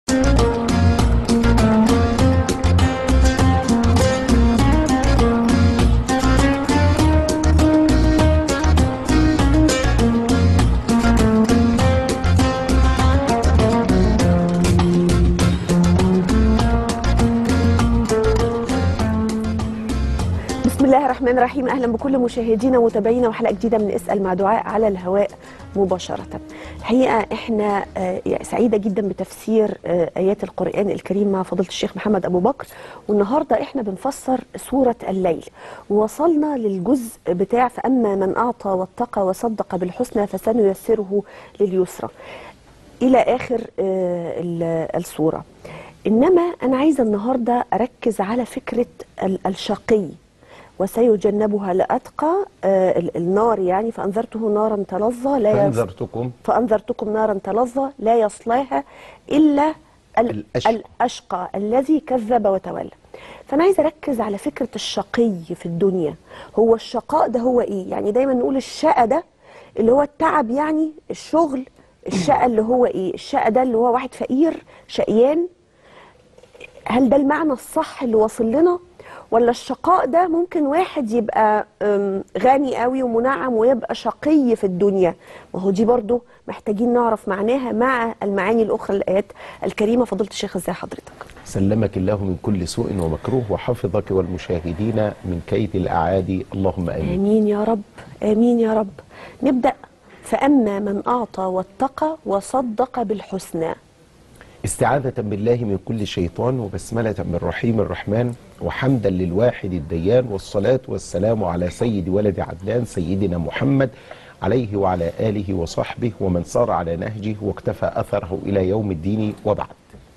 بسم الله الرحمن الرحيم اهلا بكل مشاهدينا ومتابعينا وحلقه جديده من اسال مع دعاء على الهواء مباشره. الحقيقه احنا آه، سعيده جدا بتفسير آه، ايات القران الكريم مع فضيله الشيخ محمد ابو بكر والنهارده احنا بنفسر سوره الليل ووصلنا للجزء بتاع فاما من اعطى واتقى وصدق بالحسنى فسنيسره لليسرى. الى اخر آه، ال- السوره. انما انا عايزه النهارده اركز على فكره ال- الشقي وسيجنبها الاتقى آه، ال- النار يعني فانذرته نارا تلظى لا يص... فانذرتكم فانذرتكم نارا تلظى لا يصلاها الا ال- الأشقى. الاشقى الذي كذب وتولى فانا عايزه اركز على فكره الشقي في الدنيا هو الشقاء ده هو ايه يعني دايما نقول الشقى ده اللي هو التعب يعني الشغل الشقى اللي هو ايه الشقى ده اللي هو واحد فقير شقيان هل ده المعنى الصح اللي واصل لنا ولا الشقاء ده ممكن واحد يبقى أم، غني قوي ومنعم ويبقى شقي في الدنيا ما هو دي برضو محتاجين نعرف معناها مع المعاني الأخرى للآيات الكريمة فضيلة الشيخ ازاي حضرتك سلمك الله من كل سوء ومكروه وحفظك والمشاهدين من كيد الأعادي اللهم آمين آمين يا رب آمين يا رب نبدأ فأما من أعطى واتقى وصدق بالحسنى استعاذة بالله من كل شيطان وبسملة من رحيم الرحمن وحمدا للواحد الديان والصلاة والسلام على سيد ولد عدنان سيدنا محمد عليه وعلى آله وصحبه ومن سار على نهجه واكتفى أثره إلى يوم الدين وبعد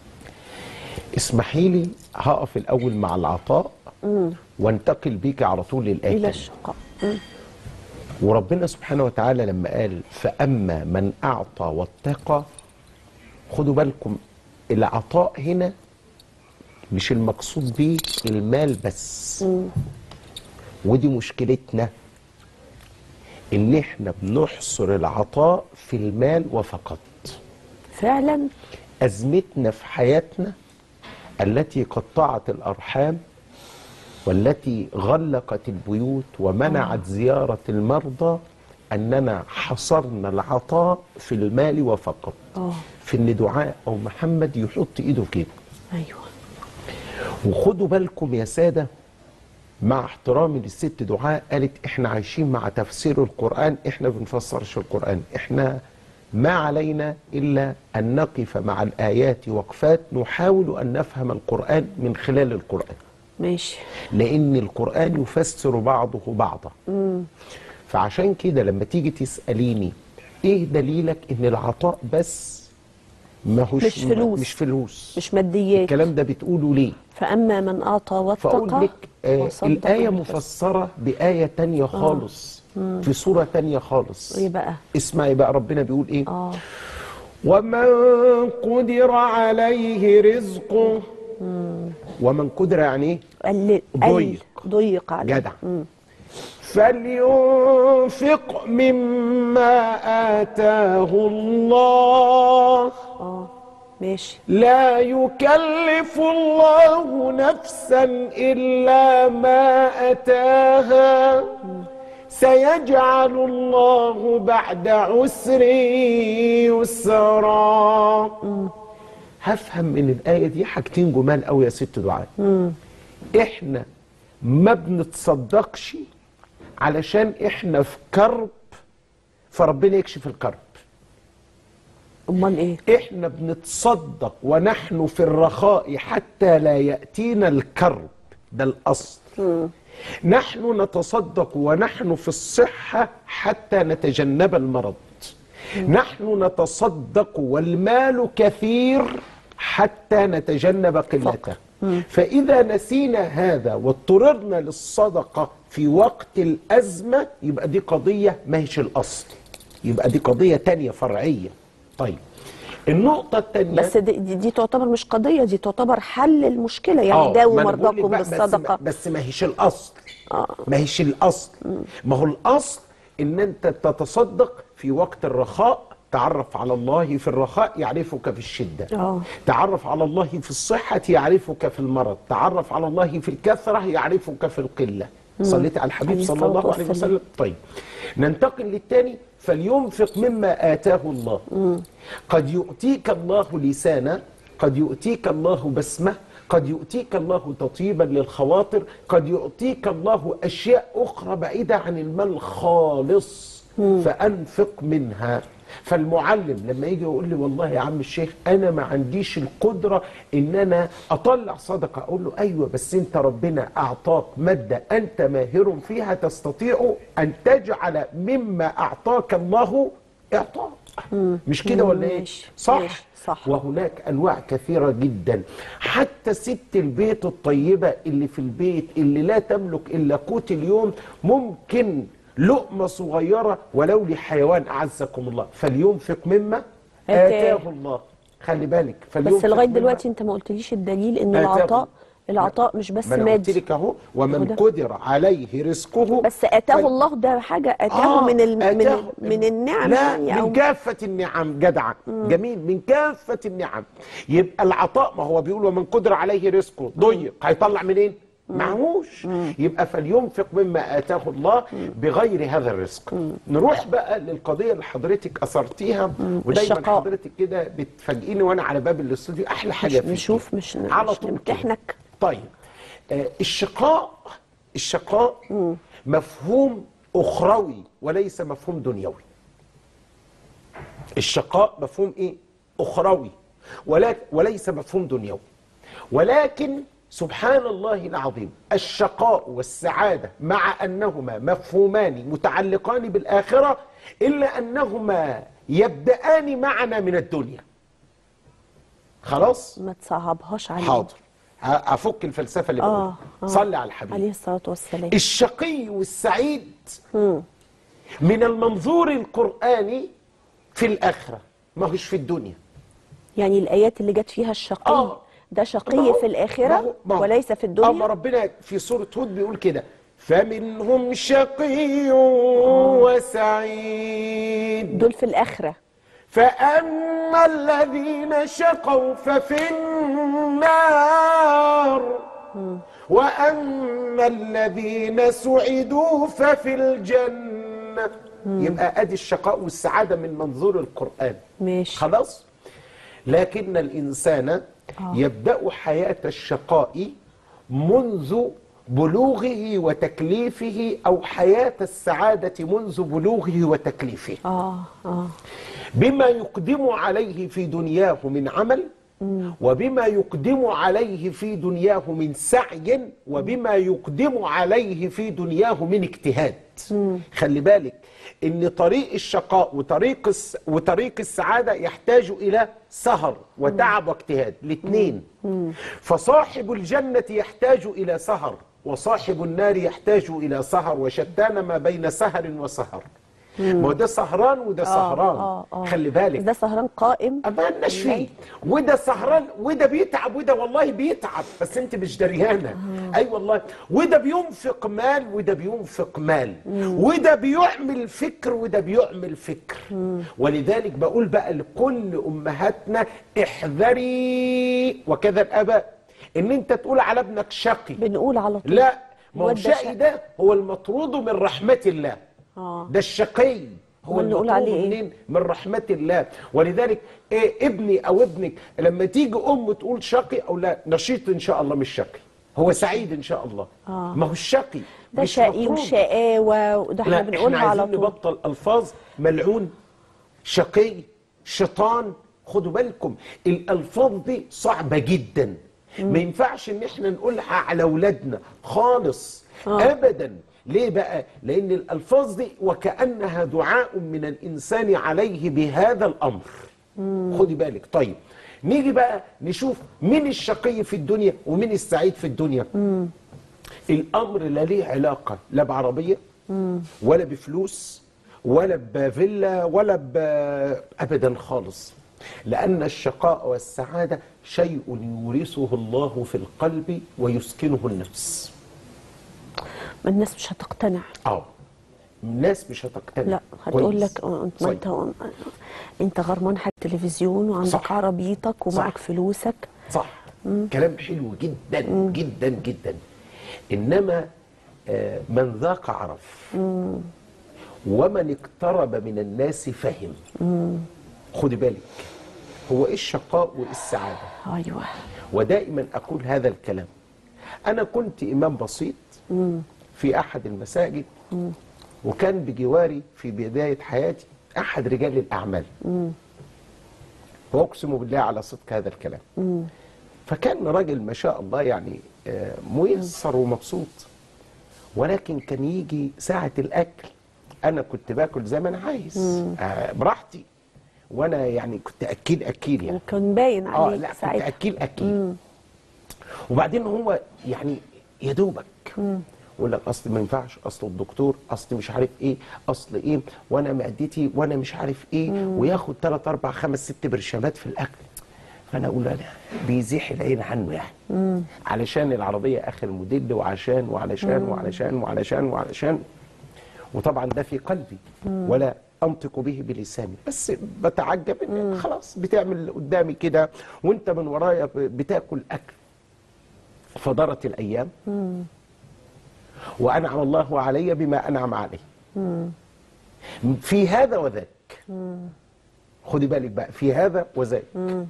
اسمحي لي هقف الأول مع العطاء وانتقل بيك على طول للآية إلى التانية. الشقاء مم. وربنا سبحانه وتعالى لما قال فأما من أعطى واتقى خدوا بالكم العطاء هنا مش المقصود بيه المال بس ودي مشكلتنا ان احنا بنحصر العطاء في المال وفقط فعلا ازمتنا في حياتنا التي قطعت الارحام والتي غلقت البيوت ومنعت زياره المرضى اننا حصرنا العطاء في المال وفقط آه. في ان دعاء او محمد يحط ايده كده أيوه وخدوا بالكم يا ساده مع احترامي للست دعاء قالت احنا عايشين مع تفسير القران احنا بنفسرش القران احنا ما علينا الا ان نقف مع الايات وقفات نحاول ان نفهم القران من خلال القران ماشي لان القران يفسر بعضه بعضا فعشان كده لما تيجي تساليني ايه دليلك ان العطاء بس ما هوش مش فلوس. مش فلوس مش ماديات الكلام ده بتقوله ليه فأما من أعطى واتقى فأقول لك آه وصدق الآية بالحسنى. مفسرة بآية تانية خالص في سورة تانية خالص إيه بقى؟ اسمعي بقى ربنا بيقول إيه آه ومن قدر عليه رزقه ومن قدر يعني إيه قل ضيق. قل- ضيق عليه جدع فلينفق مما آتاه الله اه ماشي لا يكلف الله نفسا إلا ما أتاها سيجعل الله بعد عسر يسرا هفهم من الآية دي حاجتين جمال أوي يا ست دعاء إحنا ما بنتصدقش علشان إحنا في كرب فربنا يكشف الكرب امال ايه احنا بنتصدق ونحن في الرخاء حتى لا يأتينا الكرب ده الأصل نحن نتصدق ونحن في الصحة حتى نتجنب المرض نحن نتصدق والمال كثير حتى نتجنب قلته فإذا نسينا هذا واضطررنا للصدقة في وقت الأزمة يبقى دي قضية ما هيش الأصل يبقى دي قضية تانية فرعية طيب النقطة التانية بس دي, دي, دي تعتبر مش قضيه دي تعتبر حل المشكله يعني آه، داووا ما أنا بقول لك مرضاكم بقى بس- بالصدقه بس ما هيش الاصل آه. ما هيش الاصل ما هو الاصل ان انت تتصدق في وقت الرخاء تعرف على الله في الرخاء يعرفك في الشدة آه. تعرف على الله في الصحة يعرفك في المرض تعرف على الله في الكثرة يعرفك في القلة صليت على الحبيب عليه صلى الصلاة الله عليه والسلام. وسلم طيب ننتقل للثاني فلينفق مما آتاه الله قد يؤتيك الله لسانا قد يؤتيك الله بسمة قد يؤتيك الله تطيبا للخواطر قد يؤتيك الله أشياء أخرى بعيدة عن المال خالص فأنفق منها فالمعلم لما يجي يقول لي والله يا عم الشيخ انا ما عنديش القدره ان انا اطلع صدقه اقول له ايوه بس انت ربنا اعطاك ماده انت ماهر فيها تستطيع ان تجعل مما اعطاك الله اعطاء مش كده ولا ايه ماشي، صح ماشي، صح. وهناك انواع كثيره جدا حتى ست البيت الطيبه اللي في البيت اللي لا تملك الا قوت اليوم ممكن لقمه صغيره ولو لحيوان اعزكم الله فلينفق مما آتاه. اتاه الله خلي بالك بس فلينفق لغايه مما دلوقتي انت ما قلتليش الدليل ان آتاه. العطاء العطاء مش بس ما انا قلت مادي لك اهو ومن وده. قدر عليه رزقه بس اتاه فل- الله ده حاجه اتاه آه، من ال... من, آتاه. ال... من النعم لا يعني من او كافة النعم جدعة جميل من كافة النعم يبقى العطاء ما هو بيقول ومن قدر عليه رزقه ضيق هيطلع منين؟ معهوش يبقى فلينفق مما آتاه الله بغير هذا الرزق نروح بقى للقضية اللي حضرتك أثرتيها ودايما الشقاء. حضرتك كده بتفاجئيني وأنا على باب الاستوديو أحلى حاجة مش فيكي. نشوف مش ن- على مش طول كده. نمتحنك طيب آه الشقاء الشقاء مفهوم أخروي وليس مفهوم دنيوي الشقاء مفهوم ايه اخروي ولا وليس مفهوم دنيوي ولكن سبحان الله العظيم الشقاء والسعادة مع أنهما مفهومان متعلقان بالآخرة إلا أنهما يبدأان معنا من الدنيا خلاص ما تصعبهاش علينا حاضر ه- هفك الفلسفة اللي اه بقولها آه. صلي على الحبيب عليه الصلاه والسلام الشقي والسعيد من المنظور القرآني في الآخرة ما هوش في الدنيا يعني الايات اللي جت فيها الشقي آه. ده ما شقي هو- في ما الاخره هو- ما هو- وليس في أما الدنيا ربنا في سورة هود بيقول كده فمنهم شقي وسعيد دول في الاخره فأما الذين شقوا ففي النار وأما الذين سعدوا ففي الجنة يبقى أدي الشقاء والسعادة من منظور القرآن ماشي خلاص لكن الإنسان يبدأ حياة الشقاء منذ بلوغه وتكليفه أو حياة السعادة منذ بلوغه وتكليفه اه اه بما يقدم عليه في دنياه من عمل وبما يقدم عليه في دنياه من سعي وبما يقدم عليه في دنياه من اجتهاد خلي بالك ان طريق الشقاء وطريق الس... وطريق السعاده يحتاج الى سهر وتعب واجتهاد الاثنين فصاحب الجنه يحتاج الى سهر وصاحب النار يحتاج الى سهر وشتان ما بين سهر وسهر ما هو ده سهران وده سهران آه آه. خلي بالك ده سهران قائم ما لناش فيه وده سهران وده بيتعب وده والله بيتعب بس انت مش دريانه اي والله وده بينفق مال وده بينفق مال وده بيعمل فكر وده بيعمل فكر ولذلك بقول بقى لكل امهاتنا احذري وكذا الاباء ان انت تقول على ابنك شقي بنقول على طول لا ما هو الواد ده الشقي شقي. ده هو المطرود من رحمة الله آه. ده الشقي هو أمال نقول المطرود عليه إيه؟ منين من رحمة الله ولذلك إيه ابني أو ابنك لما تيجي أم تقول شقي أو لا نشيط إن شاء الله مش شقي هو سعيد إن شاء الله آه. ما هو الشقي ده مش شقي مطرود. وشقاوه وده احنا لا بنقولها احنا على عايزين طول نبطل الفاظ ملعون شقي شيطان خدوا بالكم الالفاظ دي صعبه جدا ما ينفعش ان احنا نقولها على اولادنا خالص آه. ابدا ليه بقى لان الالفاظ دي وكانها دعاء من الانسان عليه بهذا الامر خدي بالك طيب نيجي بقى نشوف مين الشقي في الدنيا ومين السعيد في الدنيا الامر لا ليه علاقه لا بعربيه ولا بفلوس ولا بفيلا ولا ب ابدا خالص لان الشقاء والسعاده شيء يورثه الله في القلب ويسكنه النفس ما الناس مش هتقتنع اه الناس مش هتقتنع لا هتقول كويس. لك آه، انت ما طيب. انت انت غرمان حاجه تلفزيون وعندك صح. عربيتك ومعك صح. فلوسك صح كلام حلو جدا جدا جدا انما آه، من ذاق عرف ومن اقترب من الناس فهم خدي بالك هو ايه الشقاء وايه السعاده ايوه ودائما اقول هذا الكلام انا كنت امام بسيط في احد المساجد وكان بجواري في بدايه حياتي احد رجال الاعمال واقسم بالله على صدق هذا الكلام فكان راجل ما شاء الله يعني آه، ميسر ومبسوط ولكن كان يجي ساعه الاكل انا كنت باكل زي ما انا عايز آه، براحتي وانا يعني كنت اكيل اكيل يعني وكان باين اه عليك لا كنت ساعتها اكيل اكيل وبعدين هو يعني يا دوبك يقول لك اصل ما ينفعش اصل الدكتور اصل مش عارف ايه اصل ايه وانا معدتي وانا مش عارف ايه وياخد 3 4 5 6 برشامات في الاكل فانا اقول له انا بيزيح العين عنه يعني علشان العربيه اخر موديل وعشان وعلشان وعلشان وعلشان وعلشان وطبعا ده في قلبي ولا انطق به بلساني بس بتعجب ان خلاص بتعمل اللي قدامي كده وانت من ورايا ب- بتاكل اكل فدارت الايام وانعم الله علي بما انعم عليه في هذا وذاك خدي بالك بقى في هذا وذاك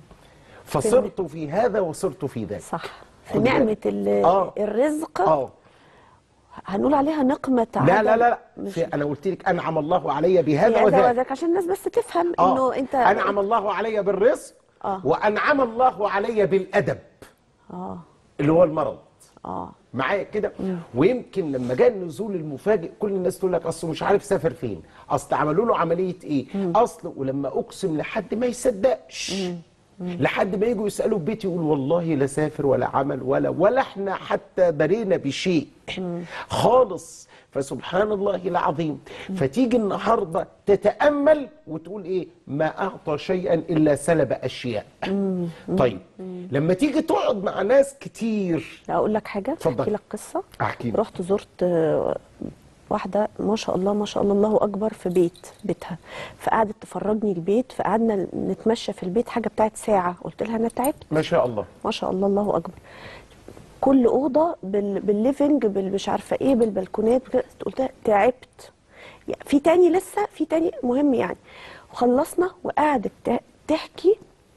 فصرت في هذا وصرت في ذاك صح في خدي بالك. نعمه ال- آه. الرزق اه هنقول عليها نقمه لا عدم لا لا, لا. مش في انا قلت لك انعم الله علي بهذا هذا وذاك وذاك عشان الناس بس تفهم آه. انه انت انعم الله علي بالرزق آه. وانعم الله علي بالادب اه اللي هو المرض اه معايا كده ويمكن لما جاء النزول المفاجئ كل الناس تقول لك اصله مش عارف سافر فين اصل عملوا له عمليه ايه اصل ولما اقسم لحد ما يصدقش لحد ما يجوا يسالوا في بيتي يقول والله لا سافر ولا عمل ولا ولا احنا حتى درينا بشيء خالص فسبحان الله العظيم فتيجي النهارده تتامل وتقول ايه ما اعطى شيئا الا سلب اشياء طيب لما تيجي تقعد مع ناس كتير اقول لك حاجه اتفضل. احكي لك قصه احكي لي. رحت زرت آه، واحده ما شاء الله ما شاء الله الله اكبر في بيت بيتها فقعدت تفرجني البيت فقعدنا نتمشى في البيت حاجه بتاعت ساعه قلت لها انا تعبت ما شاء الله ما شاء الله الله اكبر كل اوضه بال... بالليفنج بالمش عارفه ايه بالبلكونات بكده. قلت لها تعبت يعني في تاني لسه في تاني مهم يعني وخلصنا وقعدت ت- تحكي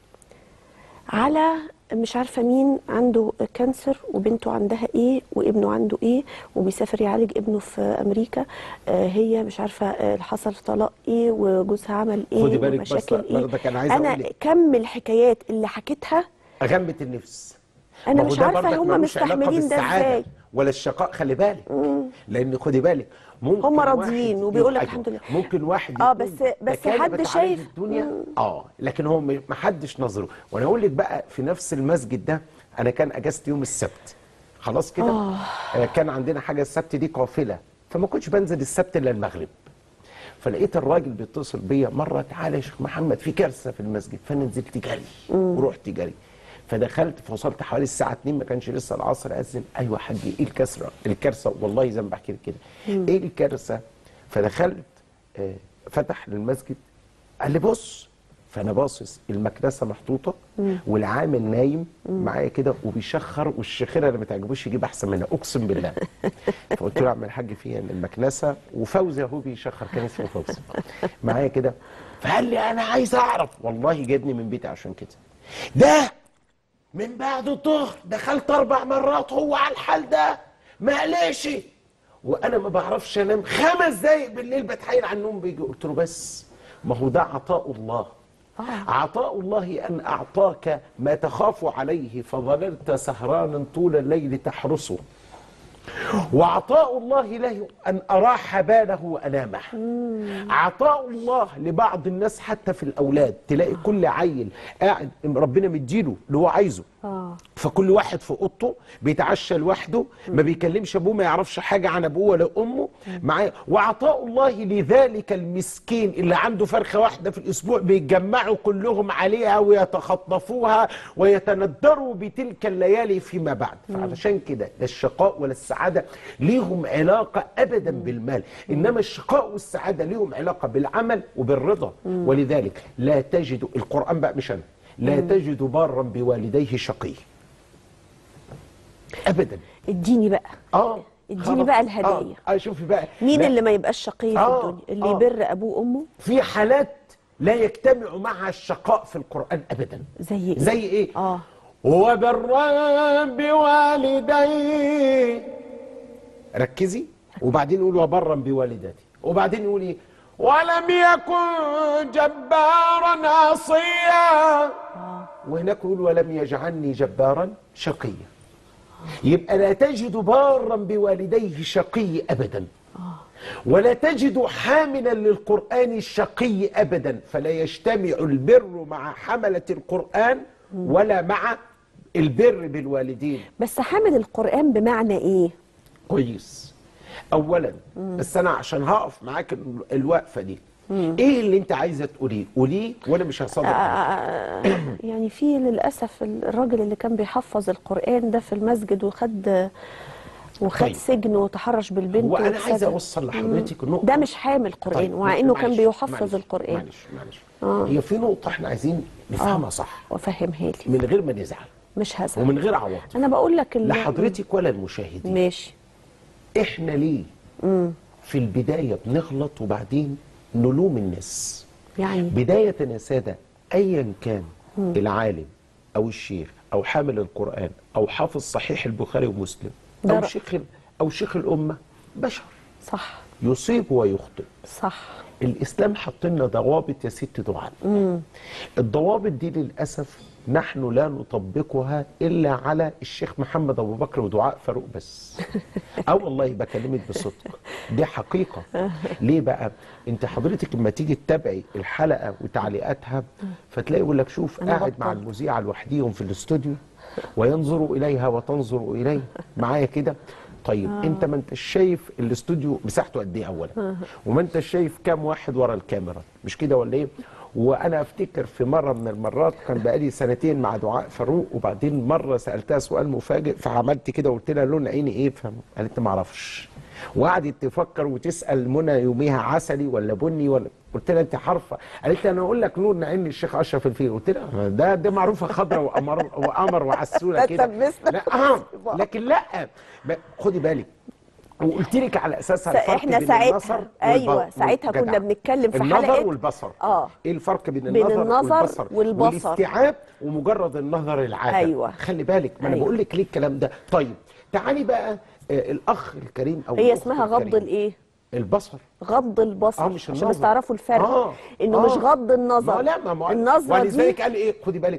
على مش عارفه مين عنده كانسر وبنته عندها ايه وابنه عنده ايه وبيسافر يعالج ابنه في امريكا آه هي مش عارفه آه حصل طلاق ايه وجوزها عمل ايه خدي بالك بس ومشاكل ايه برضك أنا عايز انا أقول لك. كم الحكايات اللي حكيتها أغمة النفس أنا ما هو مش ده عارفة برضك هم ملوش علاقة مستحملين ده بالسعادة إزاي. ولا الشقاء خلي بالك لأن خدي بالك ممكن هم واحد راضيين وبيقول لك أيوة، الحمد لله. ممكن واحد آه، يكون بس- بس تكالب حد عليه شايف- الدنيا اه لكن هو م- ما حدش نظره وانا اقول لك بقى في نفس المسجد ده انا كان اجازتي يوم السبت خلاص كده آه. آه كان عندنا حاجه السبت دي قافله فما كنتش بنزل السبت الا المغرب فلقيت الراجل بيتصل بيا مره تعالى يا شيخ محمد في كارثه في المسجد فانا نزلت جري ورحت جري فدخلت فوصلت حوالي الساعه 2 ما كانش لسه العصر اذن ايوه يا حاج ايه الكسره الكارثه والله زي ما بحكي لك كده ايه الكارثه فدخلت آه، فتح المسجد قال لي بص فانا باصص المكنسه محطوطه والعامل نايم معايا كده وبيشخر والشخيره اللي ما تعجبوش يجيب احسن منها اقسم بالله فقلت له يا عم الحاج فيها ان المكنسه وفوزي اهو بيشخر كان اسمه فوزي معايا كده فقال لي انا عايز اعرف والله جابني من بيتي عشان كده ده من بعد الظهر دخلت اربع مرات هو على الحال ده ما قلقش وانا ما بعرفش انام خمس دقايق بالليل بتحايل على النوم بيجي قلت له بس ما هو ده عطاء الله عطاء الله ان اعطاك ما تخاف عليه فظللت سهرانا طول الليل تحرسه وعطاء الله له أن أراح باله وأنامه عطاء الله لبعض الناس حتى في الأولاد تلاقي كل عيل قاعد ربنا مديله اللي هو عايزه اه فكل واحد في اوضته بيتعشى لوحده ما بيكلمش ابوه ما يعرفش حاجه عن ابوه ولا امه معاه وعطاء الله لذلك المسكين اللي عنده فرخه واحده في الاسبوع بيتجمعوا كلهم عليها ويتخطفوها ويتندروا بتلك الليالي فيما بعد فعلشان كده لا الشقاء ولا السعاده ليهم علاقه ابدا بالمال انما الشقاء والسعاده ليهم علاقه بالعمل وبالرضا ولذلك لا تجد القران بقى مش انا لا تجد بارا بوالديه شقي ابدا اديني بقى اه اديني خلاص. بقى الهدايا. اه, آه شوفي بقى مين لا، اللي ما يبقاش شقي في آه، الدنيا اللي آه. يبر ابوه وامه في حالات لا يجتمع معها الشقاء في القران ابدا زي ايه زي ايه اه وبرا بوالدي ركزي وبعدين يقول وبرا بوالدتي وبعدين يقول ايه ولم يكن جبارا عصيا وهناك يقول ولم يجعلني جبارا شقيا يبقى لا تجد بارا بوالديه شقي ابدا ولا تجد حاملا للقرآن الشقي أبدا فلا يجتمع البر مع حملة القرآن ولا مع البر بالوالدين بس حامل القران بمعنى ايه كويس أولا بس أنا عشان هقف معاك ال- الوقفة دي إيه اللي أنت عايزة تقوليه قوليه وأنا مش هصدق معاك. يعني في للاسف الراجل اللي كان بيحفظ القران ده في المسجد وخد وخد طيب. سجن وتحرش بالبنت هو أنا واتسجن. عايز أوصل لحضرتك النقطة ده مش حامل قران طيب، ومع انه كان معلش، بيحفظ معلش، القران معلش معلش هي في نقطة احنا عايزين نفهمها صح وفهمها لي من غير ما نزعل مش هزعل ومن غير عواطف انا بقول لك ال- لا حضرتك ولا المشاهدين ماشي احنا ليه في البداية بنغلط وبعدين نلوم الناس يعني بداية يا سادة ايا كان العالم او الشيخ او حامل القرآن او حافظ صحيح البخاري ومسلم ده او رأ- شيخ ال- او شيخ الامة بشر صح يصيب ويخطئ صح الاسلام حط لنا ضوابط يا ست دعاء الضوابط دي للاسف نحن لا نطبقها الا على الشيخ محمد ابو بكر ودعاء فاروق بس اه والله بكلمك بصدق دي حقيقه ليه بقى انت حضرتك لما تيجي تتابعي الحلقه وتعليقاتها فتلاقي يقول لك شوف أنا قاعد مع بطلت. المذيعه لوحديهم في الاستوديو وينظر اليها وتنظر اليه معايا كده طيب آه. انت ما انتش شايف الاستوديو مساحته قد ايه اولا وما انتش شايف كام واحد ورا الكاميرا مش كده ولا ايه وانا افتكر في مره من المرات كان بقالي سنتين مع دعاء فاروق وبعدين مره سالتها سؤال مفاجئ فعملت كده وقلت لها لون عيني ايه فهم قالت لي ما اعرفش وقعدت تفكر وتسال منى يوميها عسلي ولا بني ولا قلت لها انت عارفه قالت لي انا اقول لك لون عين الشيخ اشرف الفيل قلت لها ده ده معروفه خضراء وقمر وقمر وعسوله كده تلبسنا. لا آه. لكن لا ب- خدي بالك وقلت لك على اساسها س- الفرق إحنا بين ساعتها- النظر أيوة، والب- ساعتها والجدع. كنا بنتكلم في النظر حلقة- والبصر آه. ايه الفرق بين بين النظر, النظر والبصر والبصر. والاستيعاب ومجرد النظر العادي أيوة. خلي بالك ما انا أيوة. بقول لك ليه الكلام ده طيب تعالي بقى آه الاخ الكريم او هي الأخت اسمها غض الكريمة. الايه البصر غض البصر اه مش عشان النظر بس تعرفوا الفرق آه. انه آه. مش غض النظر ما لا ما ما النظره ولذلك دي قال ايه خدي بالك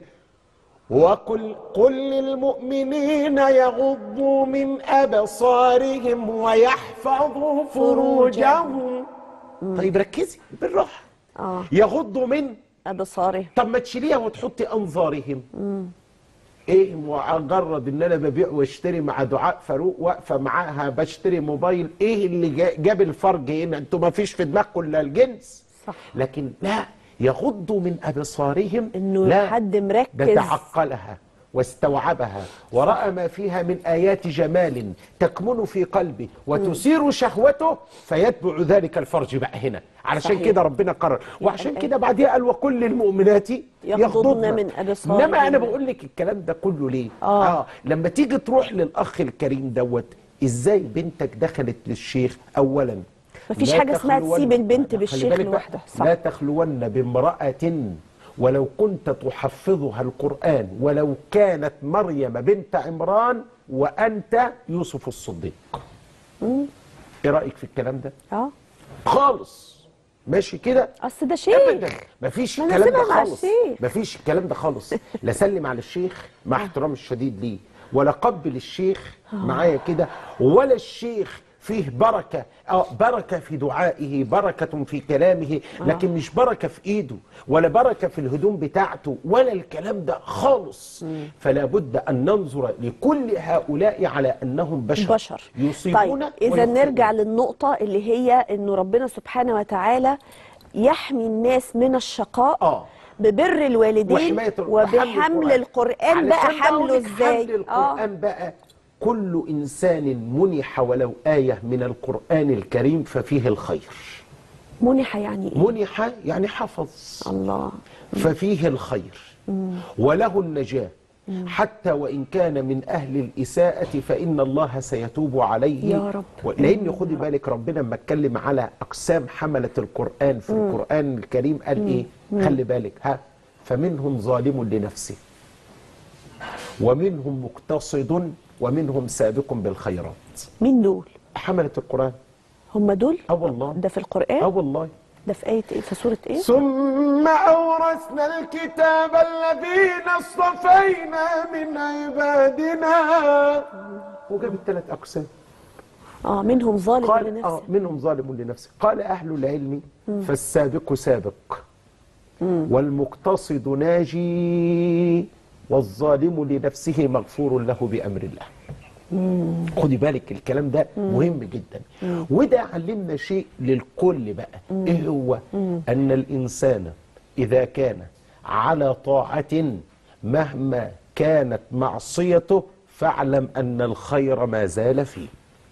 وقل قل للمؤمنين يغضوا من ابصارهم ويحفظوا فروجهم طيب ركزي بالراحه اه يغضوا من ابصاره طب ما تشيليها وتحطي انظارهم ايه مجرد ان انا ببيع واشتري مع دعاء فاروق واقفه معاها بشتري موبايل ايه اللي جا- جاب الفرق هنا انتوا ما فيش في دماغكم الا الجنس صح. لكن لا يغضوا من ابصارهم انه لا حد مركز ده تعقلها واستوعبها ورأى ما فيها من آيات جمال تكمن في قلبه وتثير شهوته فيتبع ذلك الفرج بقى هنا علشان صحيح. كده ربنا قرر وعشان الآية- كده بعدها قال وكل المؤمنات يغضضن من أبصارهن. انما انا بقول لك الكلام ده كله ليه آه. آه. لما تيجي تروح للاخ الكريم دوت ازاي بنتك دخلت للشيخ اولا مفيش لا حاجة اسمها تخلون- تسيب البنت خلي بالشيخ بالك بقى، لوحدها. صح. لا تخلون بامرأة ولو كنت تحفظها القرآن ولو كانت مريم بنت عمران وأنت يوسف الصديق ايه رأيك في الكلام ده اه خالص ماشي كده اصل ده شيء ابدا مفيش ما أنا الكلام ده سيبها مع خالص الشيخ. مفيش الكلام ده خالص لا سلم على الشيخ مع احترامي الشديد ليه ولا قبل الشيخ معايا كده ولا الشيخ فيه بركة آه بركة في دعائه بركة في كلامه لكن مش بركة في إيده ولا بركة في الهدوم بتاعته ولا الكلام ده خالص فلا بد أن ننظر لكل هؤلاء على أنهم بشر بشر يصيبون طيب اذا ويخطئون. نرجع للنقطه اللي هي انه ربنا سبحانه وتعالى يحمي الناس من الشقاء آه. ببر الوالدين وحماية وبحمل القرآن بقى علشان حمله أقولك ازاي حمل القرآن بقى كل إنسان منح ولو آية من القرآن الكريم ففيه الخير منح يعني ايه منح يعني حفظ الله ففيه الخير وله النجاة حتى وإن كان من أهل الإساءة فإن الله سيتوب عليه يا رب. و- لأن خدي بالك ربنا لما اتكلم على أقسام حملة القرآن في القرآن الكريم قال إيه خلي بالك ها فمنهم ظالم لنفسه ومنهم مقتصد ومنهم سابق بالخيرات مين دول حملة القرآن هم دول اه والله ده في اه القرآن والله ده في آية ايه في سورة ايه ثم أورثنا الكتاب الذين اصطفينا من عبادنا وجاب الثلاث أقسام اه منهم ظالم قال لنفسه آه منهم ظالم لنفسه قال أهل العلم فالسابق سابق والمقتصد ناجي والظالم لنفسه مغفور له بأمر الله خدي بالك الكلام ده مهم جدا وده علمنا شيء للكل بقى ايه هو ان الانسان اذا كان على طاعة مهما كانت معصيته فاعلم ان الخير ما زال فيه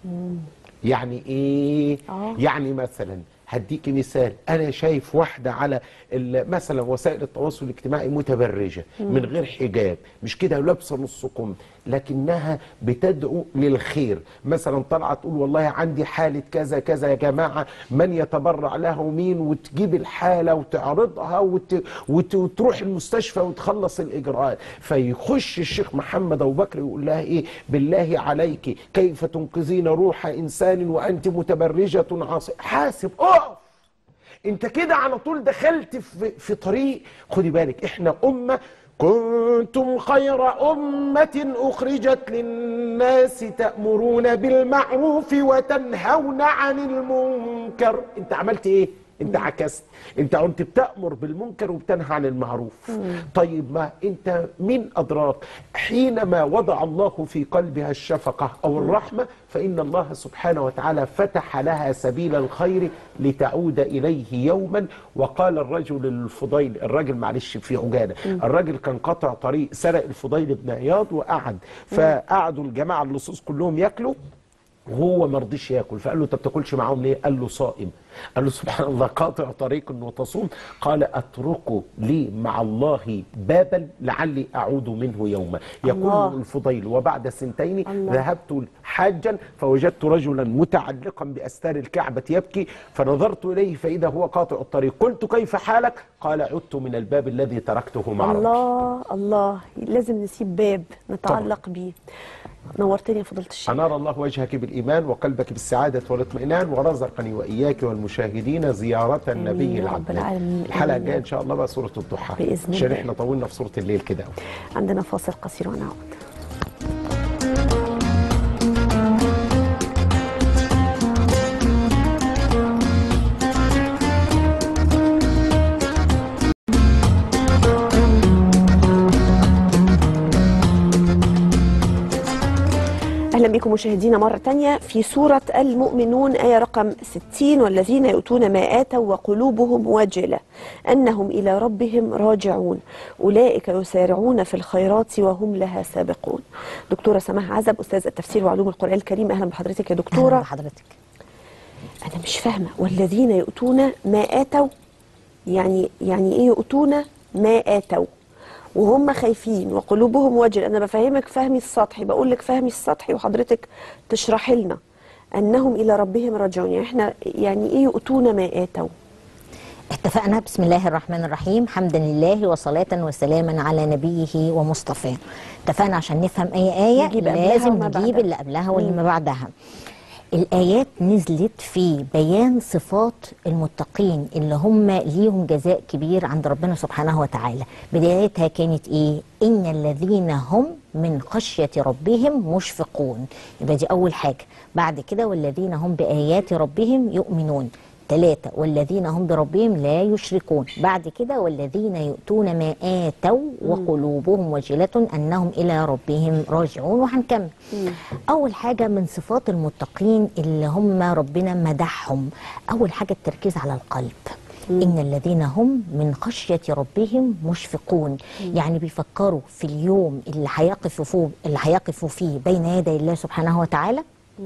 يعني ايه آه. يعني مثلا هديكي مثال انا شايف واحده على ال- مثلا وسائل التواصل الاجتماعي متبرجه من غير حجاب مش كده لابسه نص كم لكنها بتدعو للخير مثلا طالعه تقول والله عندي حاله كذا كذا يا جماعه من يتبرع له مين وتجيب الحاله وتعرضها وت... وت... وتروح المستشفى وتخلص الاجراءات فيخش الشيخ محمد ابو بكر يقول لها ايه بالله عليك كيف تنقذين روح انسان وانت متبرجه عاصيه حاسب اقف انت كده على طول دخلت في, في طريق خدي بالك احنا امه كنتم خير أمة أخرجت للناس تأمرون بالمعروف وتنهون عن المنكر أنت عملت إيه؟ أنت عكست أنت كنت بتأمر بالمنكر وبتنهى عن المعروف طيب ما أنت مين أدراك حينما وضع الله في قلبها الشفقة أو الرحمة فإن الله سبحانه وتعالى فتح لها سبيل الخير لتعود إليه يوما وقال الرجل للفضيل الراجل معلش في عجالة الراجل كان قطع طريق سرق الفضيل بن عياض وقعد فقعدوا الجماعة اللصوص كلهم ياكلوا وهو ما رضيش ياكل فقال له انت بتاكلش معاهم ليه؟ قال له صائم قال له سبحان الله قاطع طريق وتصوم قال اترك لي مع الله بابا لعلي اعود منه يوما يقول الله. الفضيل وبعد سنتين الله. ذهبت حاجا فوجدت رجلا متعلقا باستار الكعبه يبكي فنظرت اليه فاذا هو قاطع الطريق قلت كيف حالك؟ قال عدت من الباب الذي تركته مع ربي الله الله لازم نسيب باب نتعلق بيه نورتني يا فضيلة الشيخ أنار الله وجهك بالإيمان وقلبك بالسعادة والاطمئنان ورزقني وإياك والمشاهدين زيارة النبي يا رب العدنان العالمين. الحلقة آمين. الجاية إن شاء الله بقى سورة الضحى بإذن عشان الله. إحنا طولنا في سورة الليل كده أوي. عندنا فاصل قصير ونعود أهلا بكم مشاهدينا مرة تانية في سورة المؤمنون آية رقم 60 والذين يؤتون ما آتوا وقلوبهم واجلة أنهم إلى ربهم راجعون أولئك يسارعون في الخيرات وهم لها سابقون دكتورة سماح عزب أستاذ التفسير وعلوم القرآن الكريم أهلا بحضرتك يا أهلا دكتورة بحضرتك أنا مش فاهمة والذين يؤتون ما آتوا يعني يعني إيه يؤتون ما آتوا وهم خايفين وقلوبهم وجل أنا بفهمك فهمي السطحي بقول لك فهمي السطحي وحضرتك تشرحي لنا أنهم إلى ربهم راجعون يعني إحنا يعني إيه يؤتون ما آتوا اتفقنا بسم الله الرحمن الرحيم حمدا لله وصلاة وسلاما على نبيه ومصطفاه اتفقنا عشان نفهم أي آية نجيب قبلها لازم وما نجيب بعدها. اللي قبلها واللي ما بعدها الآيات نزلت في بيان صفات المتقين اللي هم ليهم جزاء كبير عند ربنا سبحانه وتعالى بدايتها كانت إيه إن الذين هم من خشية ربهم مشفقون يبقى دي أول حاجة بعد كده والذين هم بآيات ربهم يؤمنون ثلاثة والذين هم بربهم لا يشركون بعد كده والذين يؤتون ما آتوا وقلوبهم وجلة أنهم إلى ربهم راجعون وهنكمل أول حاجة من صفات المتقين اللي هم ربنا مدحهم أول حاجة التركيز على القلب إن الذين هم من خشية ربهم مشفقون يعني بيفكروا في اليوم اللي هيقفوا فيه اللي هيقفوا فيه بين يدي الله سبحانه وتعالى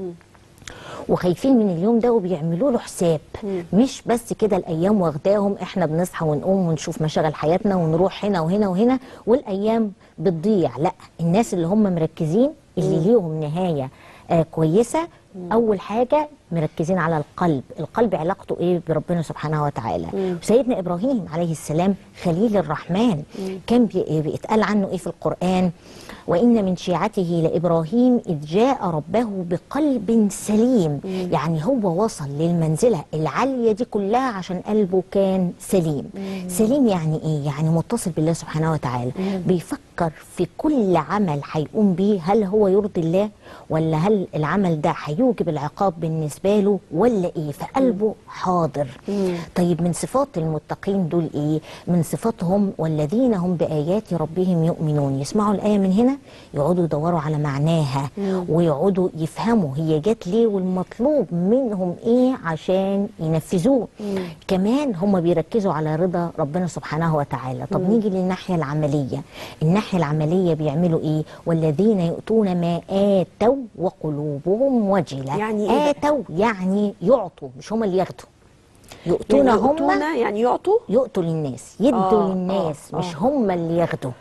وخايفين من اليوم ده وبيعملوا له حساب مش بس كده الايام واخداهم احنا بنصحى ونقوم ونشوف مشاغل حياتنا ونروح هنا وهنا وهنا والايام بتضيع لا الناس اللي هم مركزين اللي ليهم نهايه آه كويسه اول حاجه مركزين على القلب القلب علاقته ايه بربنا سبحانه وتعالى سيدنا ابراهيم عليه السلام خليل الرحمن كان بي- بيتقال عنه ايه في القران وان من شيعته لابراهيم اذ جاء ربه بقلب سليم يعني هو وصل للمنزله العاليه دي كلها عشان قلبه كان سليم سليم يعني ايه يعني متصل بالله سبحانه وتعالى بيفكر في كل عمل هيقوم بيه هل هو يرضي الله ولا هل العمل ده هيوجب العقاب بالنسبه له ولا ايه فقلبه حاضر طيب من صفات المتقين دول ايه من صفاتهم والذين هم بايات ربهم يؤمنون يسمعوا الايه من هنا يقعدوا يدوروا على معناها ويقعدوا يفهموا هي جت ليه والمطلوب منهم ايه عشان ينفذوه كمان هم بيركزوا على رضا ربنا سبحانه وتعالى طب نيجي للناحيه العمليه الناحيه العمليه بيعملوا ايه والذين يؤتون ما اتوا وقلوبهم وجله يعني إيه بقى؟ اتوا يعني يعطوا مش هم اللي ياخدوا يؤتون يعني هم يؤتون يعني يعطوا يؤتوا للناس يدوا آه، للناس آه، مش آه. هم اللي ياخدوا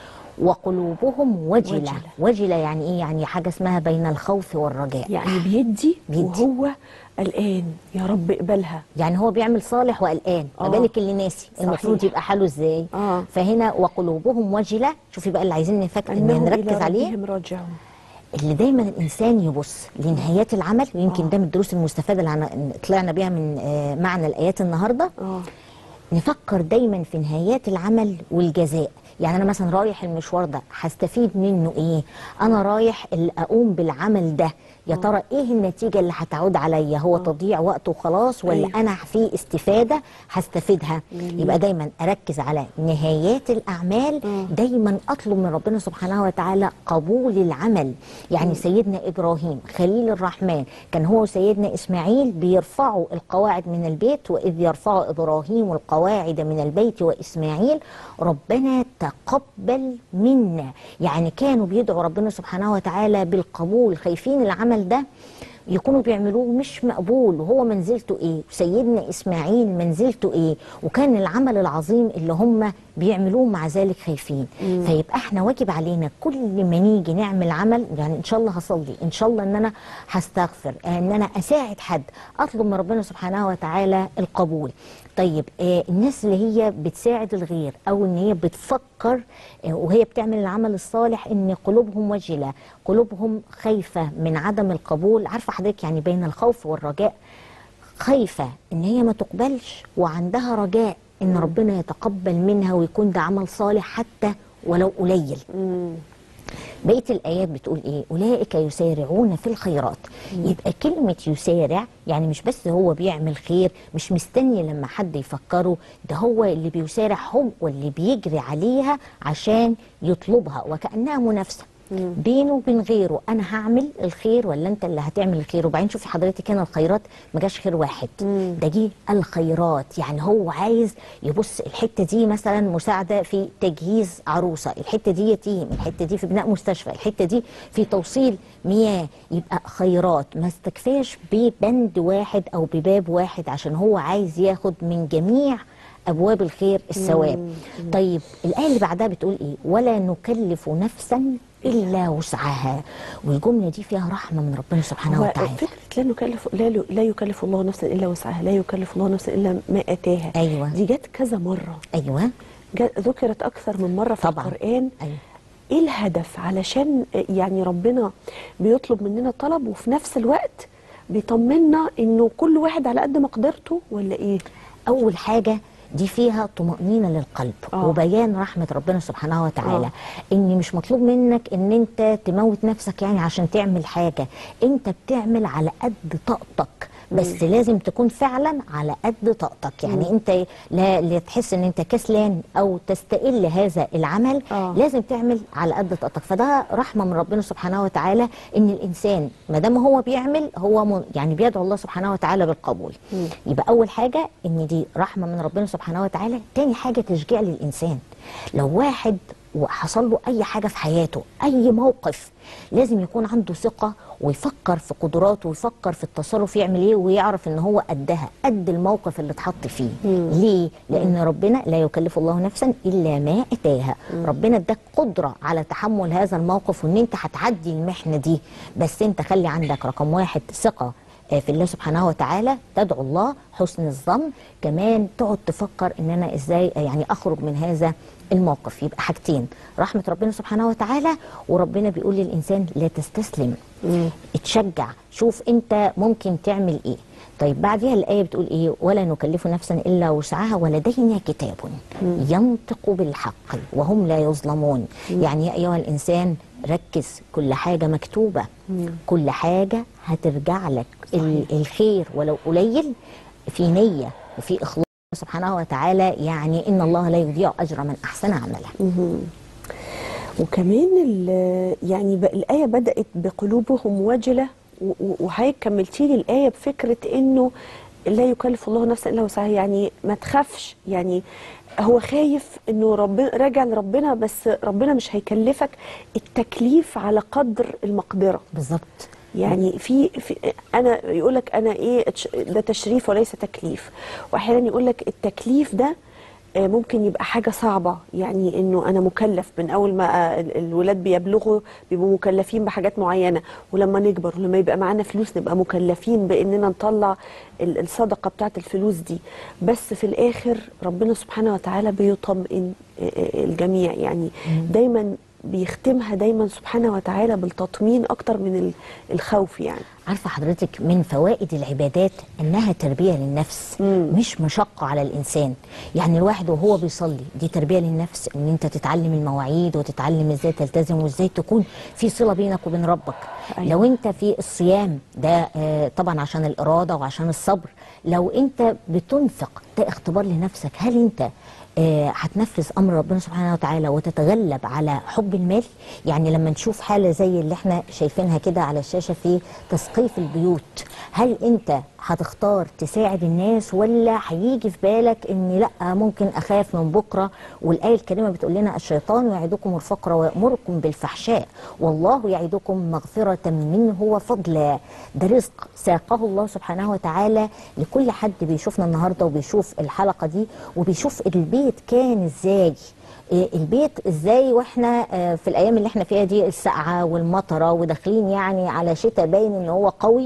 وقلوبهم وجلة. وجلة. وجلة يعني ايه يعني حاجة اسمها بين الخوف والرجاء يعني بيدي, بيدي. وهو قلقان يا رب اقبلها يعني هو بيعمل صالح وقلقان ما آه. بالك اللي ناسي صحيح. المفروض يبقى حاله ازاي آه. فهنا وقلوبهم وجلة شوفي بقى اللي عايزين نفك... انهم نركز الى عليه ربهم راجعون اللي دايما الانسان يبص لنهايات العمل ويمكن آه. ده من الدروس المستفاده اللي عن- طلعنا بيها من آه، معنى الايات النهارده اه نفكر دايما في نهايات العمل والجزاء يعني انا مثلا رايح المشوار ده هستفيد منه ايه انا رايح اللي اقوم بالعمل ده يا ترى ايه النتيجه اللي هتعود عليا هو تضييع وقت وخلاص ولا أيوة. انا في استفاده هستفيدها يبقى دايما اركز على نهايات الاعمال دايما اطلب من ربنا سبحانه وتعالى قبول العمل يعني سيدنا ابراهيم خليل الرحمن كان هو وسيدنا اسماعيل بيرفعوا القواعد من البيت واذ يرفع ابراهيم القواعد من البيت واسماعيل ربنا تقبل منا يعني كانوا بيدعوا ربنا سبحانه وتعالى بالقبول خايفين العمل ده يكونوا بيعملوه مش مقبول وهو منزلته ايه سيدنا اسماعيل منزلته ايه وكان العمل العظيم اللي هم بيعملوه مع ذلك خايفين فيبقى احنا واجب علينا كل ما نيجي نعمل عمل يعني ان شاء الله هصلي ان شاء الله ان انا هستغفر ان انا اساعد حد اطلب من ربنا سبحانه وتعالى القبول طيب آه الناس اللي هي بتساعد الغير او ان هي بتفكر آه وهي بتعمل العمل الصالح ان قلوبهم وجله قلوبهم خايفه من عدم القبول عارفه حضرتك يعني بين الخوف والرجاء خايفه ان هي ما تقبلش وعندها رجاء ان ربنا يتقبل منها ويكون ده عمل صالح حتى ولو قليل بقيه الايات بتقول ايه اولئك يسارعون في الخيرات يبقى كلمه يسارع يعني مش بس هو بيعمل خير مش مستني لما حد يفكره ده هو اللي بيسارع هو اللي بيجري عليها عشان يطلبها وكانها منافسه بينه وبين غيره انا هعمل الخير ولا انت اللي هتعمل الخير وبعدين شوفي حضرتك هنا الخيرات ما جاش خير واحد ده جه الخيرات يعني هو عايز يبص الحته دي مثلا مساعده في تجهيز عروسه الحته دي يتيم الحته دي في بناء مستشفى الحته دي في توصيل مياه يبقى خيرات ما استكفاش ببند واحد او بباب واحد عشان هو عايز ياخد من جميع ابواب الخير الثواب طيب الايه اللي بعدها بتقول ايه ولا نكلف نفسا الا وسعها والجمله دي فيها رحمه من ربنا سبحانه هو وتعالى فكره لا نكلف لا, لا يكلف الله نفسا الا وسعها لا يكلف الله نفسا الا ما اتاها أيوة. دي جت كذا مره ايوه جت ذكرت اكثر من مره في طبعاً. القران ايوه ايه الهدف علشان يعني ربنا بيطلب مننا طلب وفي نفس الوقت بيطمنا انه كل واحد على قد مقدرته ولا ايه اول حاجه دي فيها طمأنينة للقلب آه. وبيان رحمة ربنا سبحانه وتعالى ان مش مطلوب منك ان انت تموت نفسك يعني عشان تعمل حاجة انت بتعمل على قد طاقتك بس لازم تكون فعلا على قد طاقتك يعني انت لا, لا تحس ان انت كسلان او تستقل هذا العمل آه. لازم تعمل على قد طاقتك فده رحمه من ربنا سبحانه وتعالى ان الانسان ما دام هو بيعمل هو م- يعني بيدعو الله سبحانه وتعالى بالقبول يبقى اول حاجه ان دي رحمه من ربنا سبحانه وتعالى تاني حاجه تشجيع للانسان لو واحد وحصل له اي حاجه في حياته اي موقف لازم يكون عنده ثقه ويفكر في قدراته ويفكر في التصرف يعمل ايه ويعرف ان هو قدها قد الموقف اللي اتحط فيه ليه لان ربنا لا يكلف الله نفسا الا ما اتاها ربنا اداك قدره على تحمل هذا الموقف وان انت هتعدي المحنه دي بس انت خلي عندك رقم واحد ثقه آه، في الله سبحانه وتعالى تدعو الله حسن الظن كمان تقعد تفكر ان انا ازاي آه، يعني اخرج من هذا الموقف يبقى حاجتين رحمه ربنا سبحانه وتعالى وربنا بيقول للانسان لا تستسلم اتشجع شوف انت ممكن تعمل ايه طيب بعدها الآية بتقول إيه ولا نكلف نفسا إلا وسعها ولدينا كتاب ينطق بالحق وهم لا يظلمون يعني يا أيها الإنسان ركز كل حاجة مكتوبة كل حاجة هترجع لك ال- الخير ولو قليل في نية وفي إخلاص سبحانه وتعالى يعني إن الله لا يضيع أجر من أحسن عملا وكمان ال- يعني ب- الآية بدأت بقلوبهم وجلة و- و- وحضرتك كملتي لي الآية بفكرة إنه لا يكلف الله نفسا إلا وسعها يعني ما تخافش يعني هو خايف إنه ربنا راجع لربنا بس ربنا مش هيكلفك التكليف على قدر المقدرة بالظبط يعني في, في انا يقول لك انا ايه تش- ده تشريف وليس تكليف واحيانا يقول لك التكليف ده آه، ممكن يبقى حاجه صعبه يعني انه انا مكلف من اول ما آه، ال- الولاد بيبلغوا بيبقوا مكلفين بحاجات معينه ولما نكبر ولما يبقى معانا فلوس نبقى مكلفين باننا نطلع ال- الصدقه بتاعت الفلوس دي بس في الاخر ربنا سبحانه وتعالى بيطمئن آه، آه، الجميع يعني دايما بيختمها دايما سبحانه وتعالى بالتطمين اكتر من ال- الخوف يعني عارفه حضرتك من فوائد العبادات انها تربيه للنفس مش مشقه على الانسان يعني الواحد وهو بيصلي دي تربيه للنفس ان انت تتعلم المواعيد وتتعلم ازاي تلتزم وازاي تكون في صله بينك وبين ربك أيوة. لو انت في الصيام ده آه، طبعا عشان الاراده وعشان الصبر لو انت بتنفق ده اختبار لنفسك هل انت آه، هتنفذ امر ربنا سبحانه وتعالى وتتغلب على حب المال يعني لما نشوف حاله زي اللي احنا شايفينها كده على الشاشه في تسقيف البيوت هل انت هتختار تساعد الناس ولا هيجي في بالك ان لا ممكن اخاف من بكره والايه الكريمه بتقول لنا الشيطان يعدكم الفقر ويامركم بالفحشاء والله يعدكم مغفره منه وفضلا ده رزق ساقه الله سبحانه وتعالى لكل حد بيشوفنا النهارده وبيشوف الحلقه دي وبيشوف البيت كان ازاي إيه البيت ازاي واحنا آه، في الايام اللي احنا فيها دي السقعه والمطره وداخلين يعني على شتاء باين ان هو قوي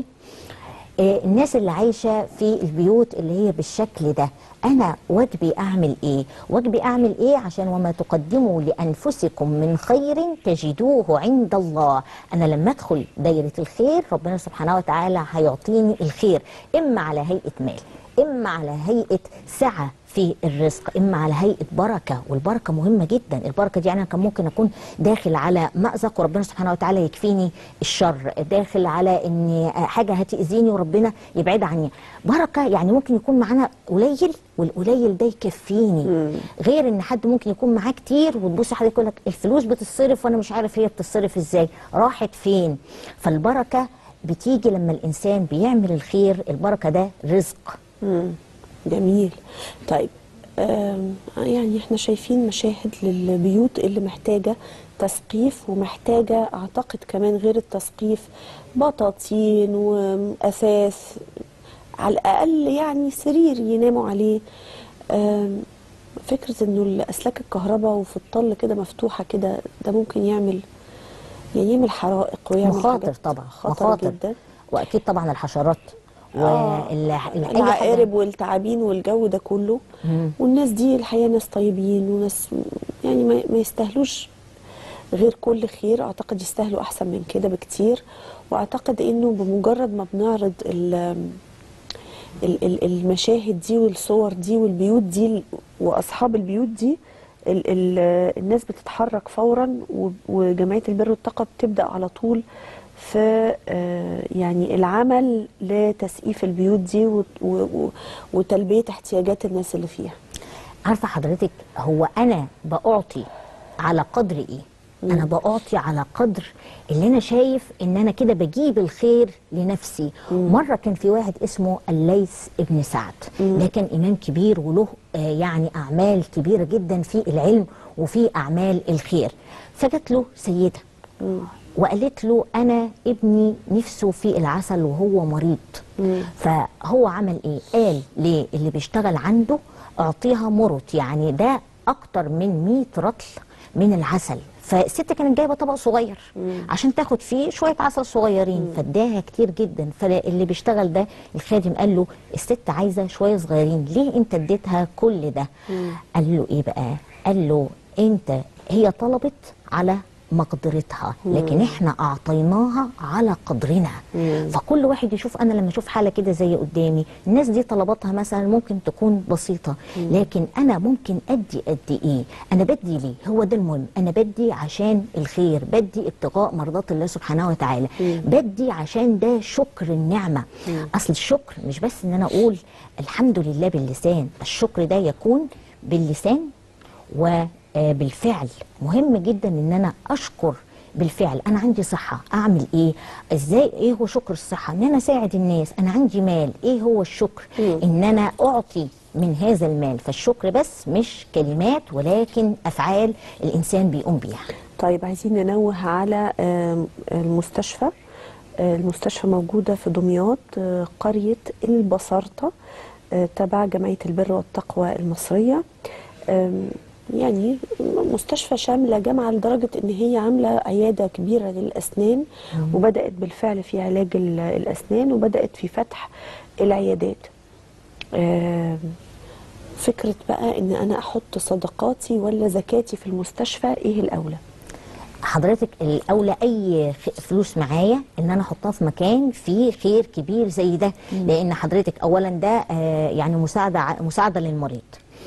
آه، الناس اللي عايشه في البيوت اللي هي بالشكل ده انا واجبي اعمل ايه واجبي اعمل ايه عشان وما تقدموا لانفسكم من خير تجدوه عند الله انا لما ادخل دايره الخير ربنا سبحانه وتعالى هيعطيني الخير اما على هيئه مال اما على هيئه سعه في الرزق اما على هيئه بركه والبركه مهمه جدا البركه دي يعني أنا كان ممكن اكون داخل على مأزق وربنا سبحانه وتعالى يكفيني الشر داخل على ان حاجه هتاذيني وربنا يبعد عني بركه يعني ممكن يكون معانا قليل والقليل ده يكفيني غير ان حد ممكن يكون معاه كتير وتبص حضرتك يقول لك الفلوس بتصرف وانا مش عارف هي بتصرف ازاي راحت فين فالبركه بتيجي لما الانسان بيعمل الخير البركه ده رزق مم. جميل طيب آم، يعني احنا شايفين مشاهد للبيوت اللي محتاجة تسقيف ومحتاجة اعتقد كمان غير التسقيف بطاطين واثاث على الاقل يعني سرير يناموا عليه آم، فكرة انه الاسلاك الكهرباء وفي الطل كده مفتوحة كده ده ممكن يعمل يعني يعمل حرائق ويعمل مخاطر حاجات طبعا خطر مخاطر جدا واكيد طبعا الحشرات آه. وال اي حاجه العقارب والتعابين والجو ده كله والناس دي الحقيقه ناس طيبين وناس يعني ما ما يستاهلوش غير كل خير اعتقد يستاهلوا احسن من كده بكتير واعتقد انه بمجرد ما بنعرض ال- ال- ال- المشاهد دي والصور دي والبيوت دي واصحاب البيوت دي ال ال الناس بتتحرك فورا و- وجمعيه البر والتقوى بتبدا على طول في آه، يعني العمل لتسقيف البيوت دي وت- و- و- وتلبيه احتياجات الناس اللي فيها عارفه حضرتك هو انا بعطي على قدر ايه انا بعطي على قدر اللي انا شايف ان انا كده بجيب الخير لنفسي مره كان في واحد اسمه الليث ابن سعد ده كان امام كبير وله آه، يعني اعمال كبيره جدا في العلم وفي اعمال الخير فجت له سيده وقالت له انا ابني نفسه في العسل وهو مريض فهو عمل ايه قال للي بيشتغل عنده اعطيها مرط يعني ده اكتر من 100 رطل من العسل فالست كانت جايبه طبق صغير عشان تاخد فيه شويه عسل صغيرين فاداها كتير جدا فاللي بيشتغل ده الخادم قال له الست عايزه شويه صغيرين ليه انت اديتها كل ده قال له ايه بقى قال له انت هي طلبت على مقدرتها لكن احنا اعطيناها على قدرنا فكل واحد يشوف انا لما اشوف حاله كده زي قدامي الناس دي طلباتها مثلا ممكن تكون بسيطه لكن انا ممكن ادي قد ايه انا بدي ليه هو ده المهم انا بدي عشان الخير بدي ابتغاء مرضات الله سبحانه وتعالى بدي عشان ده شكر النعمه اصل الشكر مش بس ان انا اقول الحمد لله باللسان الشكر ده يكون باللسان وبالفعل مهم جدا ان انا اشكر بالفعل انا عندي صحه اعمل ايه ازاي ايه هو شكر الصحه ان انا اساعد الناس انا عندي مال ايه هو الشكر ان انا اعطي من هذا المال فالشكر بس مش كلمات ولكن افعال الانسان بيقوم بيها طيب عايزين ننوه على آم، المستشفى آه، المستشفى موجودة في دمياط آه، قرية البصرة آه، تبع جمعية البر والتقوى المصرية آم، يعني مستشفى شاملة جامعة لدرجة ان هي عاملة عيادة كبيرة للأسنان وبدأت بالفعل في علاج ال- الأسنان وبدأت في فتح العيادات آم، فكرة بقى ان انا احط صدقاتي ولا زكاتي في المستشفى ايه الاولى حضرتك الاولى اي خ- فلوس معايا ان انا احطها في مكان فيه خير كبير زي ده لان حضرتك اولا ده آه، يعني مساعده ع- مساعده للمريض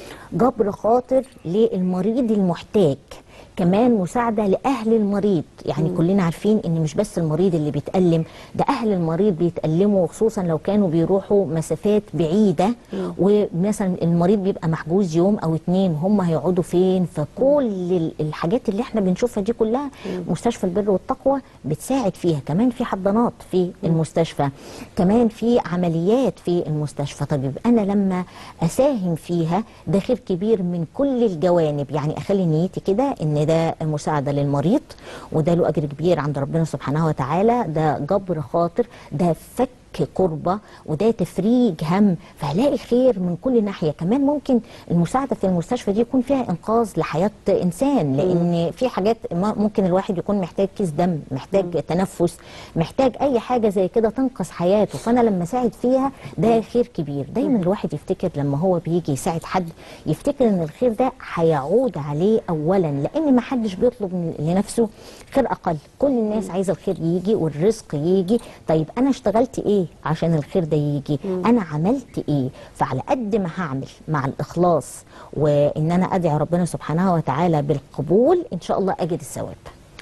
جبر خاطر للمريض المحتاج كمان مساعدة لأهل المريض يعني كلنا عارفين إن مش بس المريض اللي بيتألم ده أهل المريض بيتألموا خصوصا لو كانوا بيروحوا مسافات بعيدة ومثلا المريض بيبقى محجوز يوم أو اتنين هم هيقعدوا فين فكل ال- الحاجات اللي احنا بنشوفها دي كلها مستشفى البر والتقوى بتساعد فيها كمان في حضانات في المستشفى كمان في عمليات في المستشفى طب يبقى أنا لما أساهم فيها ده خير كبير من كل الجوانب يعني أخلي نيتي كده إن ده مساعدة للمريض وده له أجر كبير عند ربنا سبحانه وتعالى ده جبر خاطر ده فك كربة وده تفريج هم فهلاقي خير من كل ناحية كمان ممكن المساعدة في المستشفى دي يكون فيها إنقاذ لحياة إنسان لأن في حاجات ما- ممكن الواحد يكون محتاج كيس دم محتاج تنفس محتاج أي حاجة زي كده تنقذ حياته فأنا لما أساعد فيها ده خير كبير دايما الواحد يفتكر لما هو بيجي يساعد حد يفتكر إن الخير ده هيعود عليه أولا لأن ما حدش بيطلب من- لنفسه خير أقل كل الناس عايزة الخير يجي والرزق يجي طيب أنا اشتغلت إيه عشان الخير ده يجي أنا عملت إيه فعلى قد ما هعمل مع الإخلاص وإن أنا أدعي ربنا سبحانه وتعالى بالقبول إن شاء الله أجد الثواب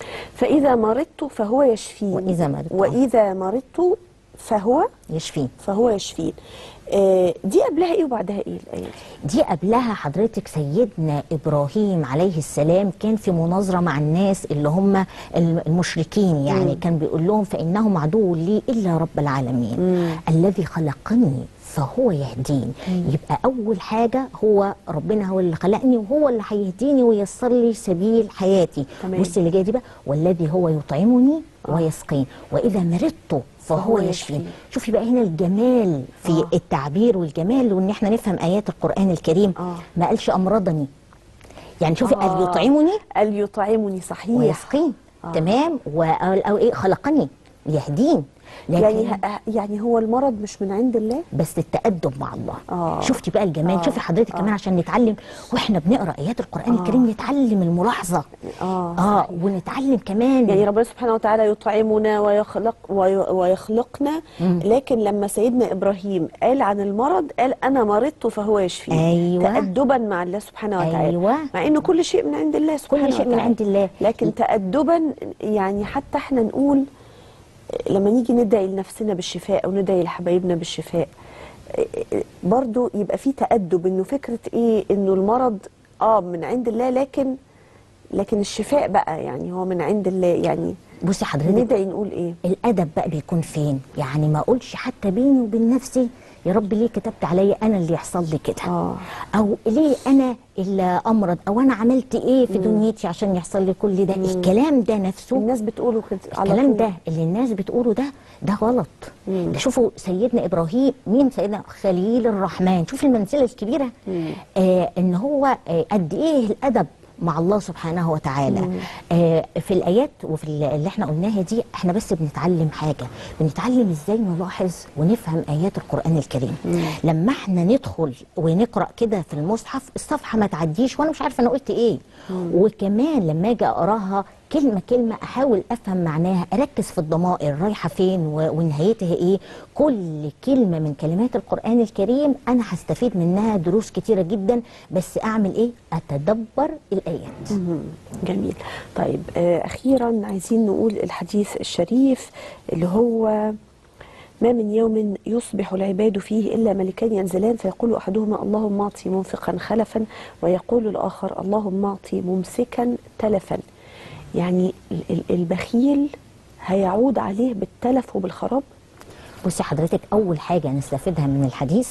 فاذا مرضت فهو يشفين وإذا مرضت. واذا مرضت فهو يشفين فهو يشفين آه دي قبلها ايه وبعدها ايه الايه دي دي قبلها حضرتك سيدنا ابراهيم عليه السلام كان في مناظره مع الناس اللي هم المشركين يعني كان بيقول لهم فانهم عدو لي الا رب العالمين الذي خلقني فهو يهدين يبقى اول حاجه هو ربنا هو اللي خلقني وهو اللي هيهديني وييسر لي سبيل حياتي تمام. بص اللي جاي دي بقى والذي هو يطعمني ويسقين واذا مرضت فهو فهو يشفين يشفين. شوفي بقى هنا الجمال في آه. التعبير والجمال وان احنا نفهم ايات القران الكريم آه. ما قالش امرضني يعني شوفي آه. قال يطعمني قال يطعمني صحيح ويسقين آه. تمام وقال او ايه خلقني يهدين لكن يعني ه- يعني هو المرض مش من عند الله بس التأدب مع الله آه. شفتي بقى الجمال آه. شوفي حضرتك آه. كمان عشان نتعلم واحنا بنقرا ايات القران آه. الكريم نتعلم الملاحظه اه اه ونتعلم كمان يعني ربنا سبحانه وتعالى يطعمنا ويخلق وي- ويخلقنا لكن لما سيدنا ابراهيم قال عن المرض قال انا مرضت فهو يشفيني أيوة. تأدبا مع الله سبحانه وتعالى أيوة. مع انه كل شيء من عند الله سبحانه شيء من وتعالى. عند الله. لكن تأدبا يعني حتى احنا نقول لما نيجي ندعي لنفسنا بالشفاء او ندعي لحبايبنا بالشفاء برضو يبقى في تأدب انه فكرة ايه انه المرض اه من عند الله لكن لكن الشفاء بقى يعني هو من عند الله يعني بصي حضرتك ندعي نقول ايه الادب بقى بيكون فين يعني ما اقولش حتى بيني وبين نفسي يا رب ليه كتبت عليا انا اللي يحصل لي كده آه. او ليه انا اللي امرض او انا عملت ايه في دنيتي عشان يحصل لي كل ده الكلام ده نفسه الناس بتقوله كده على الكلام طول. ده اللي الناس بتقوله ده ده غلط ده شوفوا سيدنا ابراهيم مين سيدنا خليل الرحمن شوف المنزله الكبيره آه ان هو آه قد ايه الادب مع الله سبحانه وتعالى آه في الايات وفي ال- اللي احنا قلناها دي احنا بس بنتعلم حاجه بنتعلم ازاي نلاحظ ونفهم ايات القران الكريم لما احنا ندخل ونقرا كده في المصحف الصفحه ما تعديش وانا مش عارفه انا قلت ايه وكمان لما اجي اقراها كلمة كلمة أحاول أفهم معناها أركز في الضمائر رايحة فين و- ونهايتها إيه كل كلمة من كلمات القرآن الكريم أنا هستفيد منها دروس كتيرة جدا بس أعمل إيه أتدبر الآيات مم. جميل طيب آه اخيرا عايزين نقول الحديث الشريف اللي هو ما من يوم يصبح العباد فيه الا ملكان ينزلان فيقول احدهما اللهم اعطي منفقا خلفا ويقول الاخر اللهم اعطي ممسكا تلفا يعني ال- ال- البخيل هيعود عليه بالتلف وبالخراب بصي حضرتك أول حاجة نستفيدها من الحديث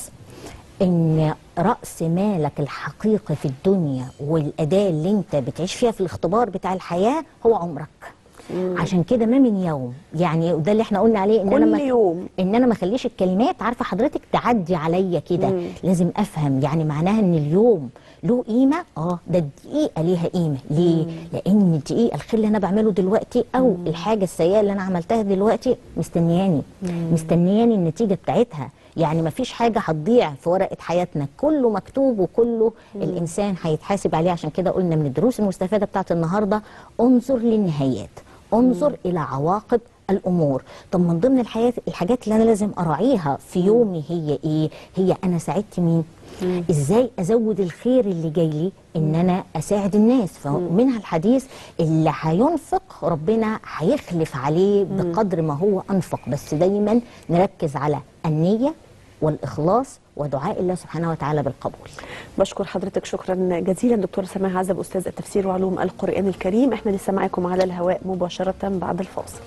إن رأس مالك الحقيقي في الدنيا والأداة اللي أنت بتعيش فيها في الاختبار بتاع الحياة هو عمرك عشان كده ما من يوم يعني وده اللي احنا قلنا عليه ان انا كل ما يوم. ان انا ما اخليش الكلمات عارفه حضرتك تعدي عليا كده لازم افهم يعني معناها ان اليوم له قيمه اه ده الدقيقه ليها قيمه ليه لان الدقيقه الخير اللي انا بعمله دلوقتي او الحاجه السيئه اللي انا عملتها دلوقتي مستنياني مستنياني النتيجه بتاعتها يعني ما فيش حاجه هتضيع في ورقه حياتنا كله مكتوب وكله الانسان هيتحاسب عليه عشان كده قلنا من الدروس المستفاده بتاعت النهارده انظر للنهايات انظر الى عواقب الامور طب من ضمن الحياه الحاجات اللي انا لازم اراعيها في يومي هي ايه هي انا ساعدت مين ازاي ازود الخير اللي جاي لي ان انا اساعد الناس فمنها الحديث اللي هينفق ربنا هيخلف عليه بقدر ما هو انفق بس دايما نركز على النيه والاخلاص ودعاء الله سبحانه وتعالى بالقبول بشكر حضرتك شكرا جزيلا دكتور سماح عزب استاذ التفسير وعلوم القران الكريم احنا لسه معاكم على الهواء مباشره بعد الفاصل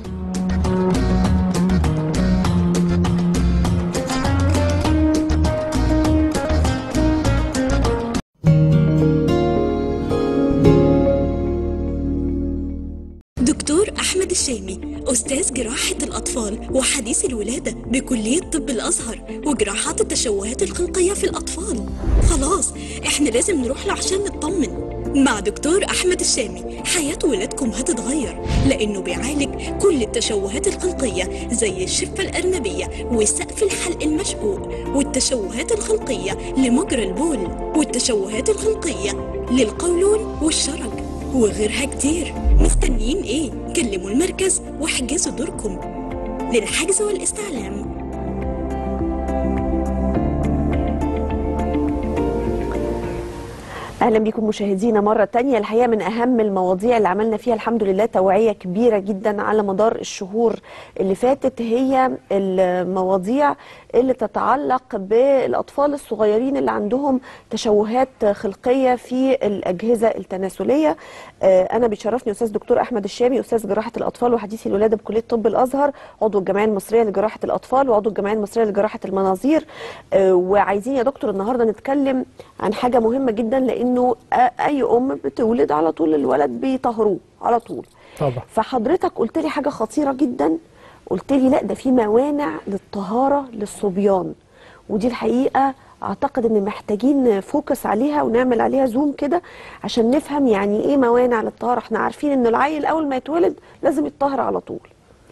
دكتور أحمد الشامي أستاذ جراحة الأطفال وحديث الولادة بكلية طب الأزهر وجراحات التشوهات الخلقية في الأطفال خلاص إحنا لازم نروح له عشان نطمن مع دكتور أحمد الشامي حياة ولادكم هتتغير لأنه بيعالج كل التشوهات الخلقية زي الشفة الأرنبية وسقف الحلق المشقوق والتشوهات الخلقية لمجرى البول والتشوهات الخلقية للقولون والشرج وغيرها كتير مستنيين ايه كلموا المركز واحجزوا دوركم للحجز والاستعلام اهلا بكم مشاهدينا مره تانية الحقيقه من اهم المواضيع اللي عملنا فيها الحمد لله توعيه كبيره جدا على مدار الشهور اللي فاتت هي المواضيع اللي تتعلق بالاطفال الصغيرين اللي عندهم تشوهات خلقيه في الاجهزه التناسليه آه، انا بيشرفني استاذ دكتور احمد الشامي استاذ جراحه الاطفال وحديث الولاده بكليه طب الازهر عضو الجمعيه المصريه لجراحه الاطفال وعضو الجمعيه المصريه لجراحه المناظير آه، وعايزين يا دكتور النهارده نتكلم عن حاجه مهمه جدا لانه آه، اي ام بتولد على طول الولد بيطهروه على طول طبعا فحضرتك قلت لي حاجه خطيره جدا قلت لي لا ده في موانع للطهاره للصبيان ودي الحقيقه اعتقد ان محتاجين فوكس عليها ونعمل عليها زوم كده عشان نفهم يعني ايه موانع للطهاره احنا عارفين ان العيل اول ما يتولد لازم يتطهر على طول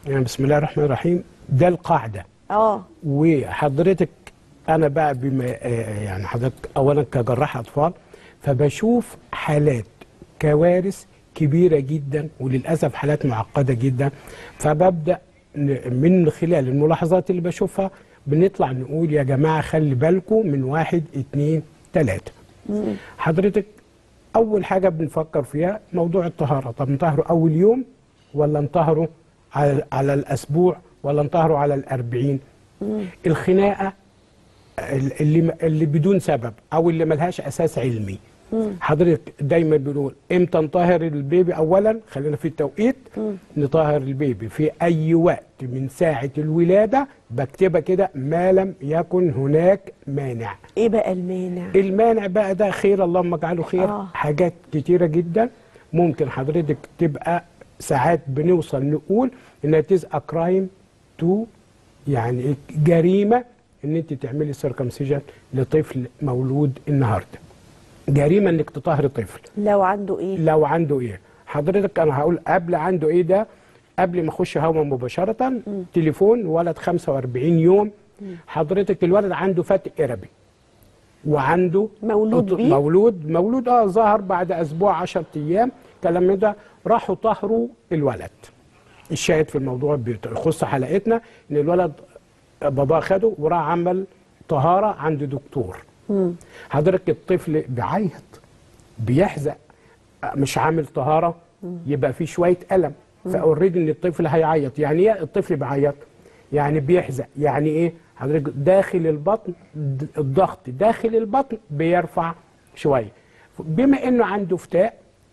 يعني بسم الله الرحمن الرحيم ده القاعده اه وحضرتك انا بقى بما آه، يعني حضرتك اولا كجراح اطفال فبشوف حالات كوارث كبيره جدا وللاسف حالات معقده جدا فببدا ن- من خلال الملاحظات اللي بشوفها بنطلع نقول يا جماعه خلي بالكم من واحد اتنين تلاته حضرتك اول حاجه بنفكر فيها موضوع الطهاره طب نطهره اول يوم ولا نطهره على, على الاسبوع ولا نطهره على الأربعين الخناقه اللي اللي بدون سبب او اللي ملهاش اساس علمي حضرتك دايما بنقول امتى نطهر البيبي اولا خلينا في التوقيت نطهر البيبي في اي وقت من ساعه الولاده بكتبها كده ما لم يكن هناك مانع ايه بقى المانع المانع بقى ده خير اللهم اجعله خير آه. آه. حاجات كتيرة جدا ممكن حضرتك تبقى ساعات بنوصل نقول انها تزقى كرايم تو يعني جريمة ان انت تعملي سيركمسيجن لطفل مولود النهارده جريمة انك تطهري طفل لو عنده ايه لو عنده ايه حضرتك انا هقول قبل عنده ايه ده قبل ما اخش هوا مباشره تليفون ولد 45 يوم حضرتك الولد عنده فتق قربي وعنده مولود أط- بيه؟ مولود مولود اه ظهر بعد اسبوع 10 ايام كلام من ده راحوا طهروا الولد الشاهد في الموضوع بيخص حلقتنا ان الولد باباه خده وراح عمل طهاره عند دكتور حضرتك الطفل بيعيط بيحزق مش عامل طهاره يبقى في شويه الم فاوريدي ان الطفل هيعيط يعني ايه الطفل بيعيط يعني بيحزق يعني ايه حضرتك داخل البطن د- الضغط داخل البطن بيرفع شويه بما انه عنده فتاء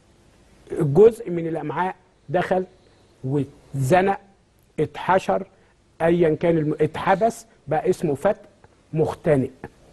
جزء من الامعاء دخل واتزنق اتحشر ايا كان الم... اتحبس بقى اسمه فتق مختنق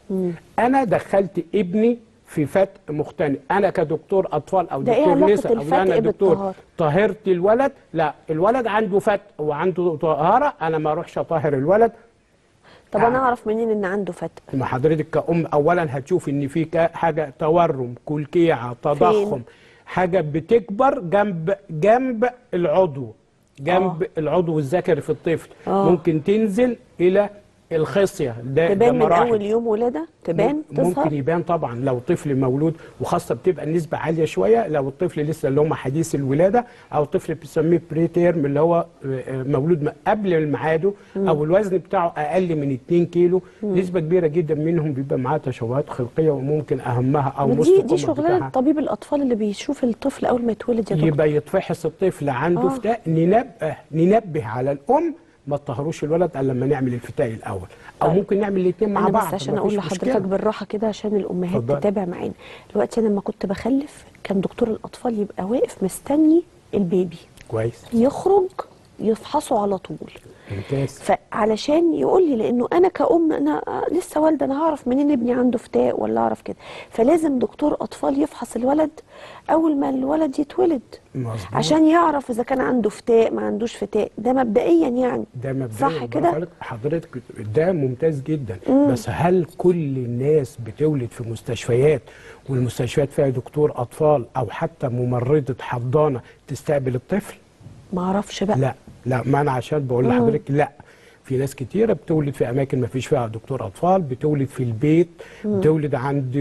انا دخلت ابني في فتق مختنق انا كدكتور اطفال او ده إيه دكتور علاقة نساء او الفتق انا دكتور بالطهارة؟ طهرت الولد لا الولد عنده فتق وعنده طهاره انا ما اروحش اطهر الولد طب آه. انا اعرف منين ان عنده فتق ما حضرتك كأم أولا هتشوف إن في كا- حاجة تورم كلكيعة تضخم فين؟ حاجة بتكبر جنب جنب العضو جنب العضو الذكري في الطفل آه. ممكن تنزل إلى الخصية ده ده تبان من مراحل. اول يوم ولاده تبان ممكن تظهر يبان طبعا لو طفل مولود وخاصه بتبقى النسبه عاليه شويه لو الطفل لسه اللي هم حديث الولاده او طفل بنسميه بري تيرم اللي هو آه، مولود م- قبل ميعاده او الوزن بتاعه اقل من 2 كيلو نسبه كبيره جدا منهم بيبقى معاه تشوهات خلقيه وممكن اهمها او ودي مستقيمة دي شغلانه بتاعها. طبيب الاطفال اللي بيشوف الطفل اول ما يتولد يا دكتور يبقى يتفحص الطفل عنده آه. فتاء ننبه ننبه على الام ما تطهروش الولد الا لما نعمل الفتاء الاول او طيب. ممكن نعمل الاثنين مع انا بعض بس عشان مفيش اقول لحضرتك مشكلة. بالراحه كده عشان الامهات اتفضلي. تتابع معانا دلوقتي انا لما كنت بخلف كان دكتور الاطفال يبقى واقف مستني البيبي كويس يخرج يفحصه على طول ممتاز فعلشان يقول لي لانه انا كأم انا لسه والده انا هعرف منين ابني عنده فتاء ولا اعرف كده فلازم دكتور اطفال يفحص الولد اول ما الولد يتولد مظبوط. عشان يعرف اذا كان عنده فتاء ما عندوش فتاء ده مبدئيا يعني ده مبدئيا صح برافو كده عليك. حضرتك ده ممتاز جدا بس هل كل الناس بتولد في مستشفيات والمستشفيات فيها دكتور اطفال او حتى ممرضه حضانه تستقبل الطفل ما اعرفش بقى لا لا ما انا عشان بقول لحضرتك لا في ناس كتيره بتولد في اماكن ما فيش فيها دكتور اطفال بتولد في البيت بتولد عند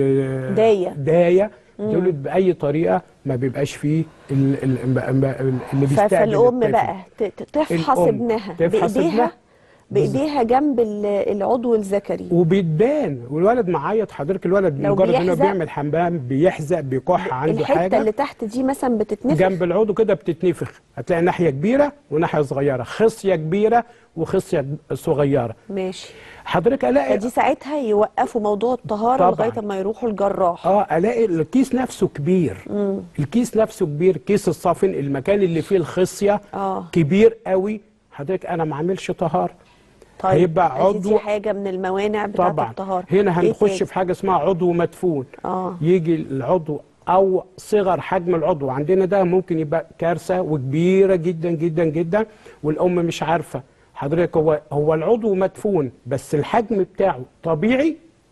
داية. دايه بتولد باي طريقه ما بيبقاش فيه ال- ال- ال- اللي ف- بيستقبل فالام الطفل. بقى ت- ت- تفحص الأم ابنها تفحص بايديها ابنها. بايديها جنب ال- العضو الذكري وبتبان والولد معيط حضرتك الولد لو مجرد انه بيحزق- بيعمل حمام بيحزق بيكح عنده الحته حاجه اللي تحت دي مثلا بتتنفخ جنب العضو كده بتتنفخ هتلاقي ناحيه كبيره وناحيه صغيره خصيه كبيره وخصيه صغيره ماشي حضرتك الاقي فدي ساعتها يوقفوا موضوع الطهاره طبعاً. لغايه ما يروحوا الجراح اه الاقي الكيس نفسه كبير الكيس نفسه كبير كيس الصافن المكان اللي فيه الخصيه آه. كبير قوي حضرتك انا ما عاملش طهاره طيب هيبقى أدي عضو دي حاجه من الموانع بتاعه طبعا الطهاره هنا إيه هنخش تاني؟ في حاجه اسمها عضو مدفون آه. يجي العضو او صغر حجم العضو عندنا ده ممكن يبقى كارثه وكبيره جدا جدا جدا والام مش عارفه حضرتك هو هو العضو مدفون بس الحجم بتاعه طبيعي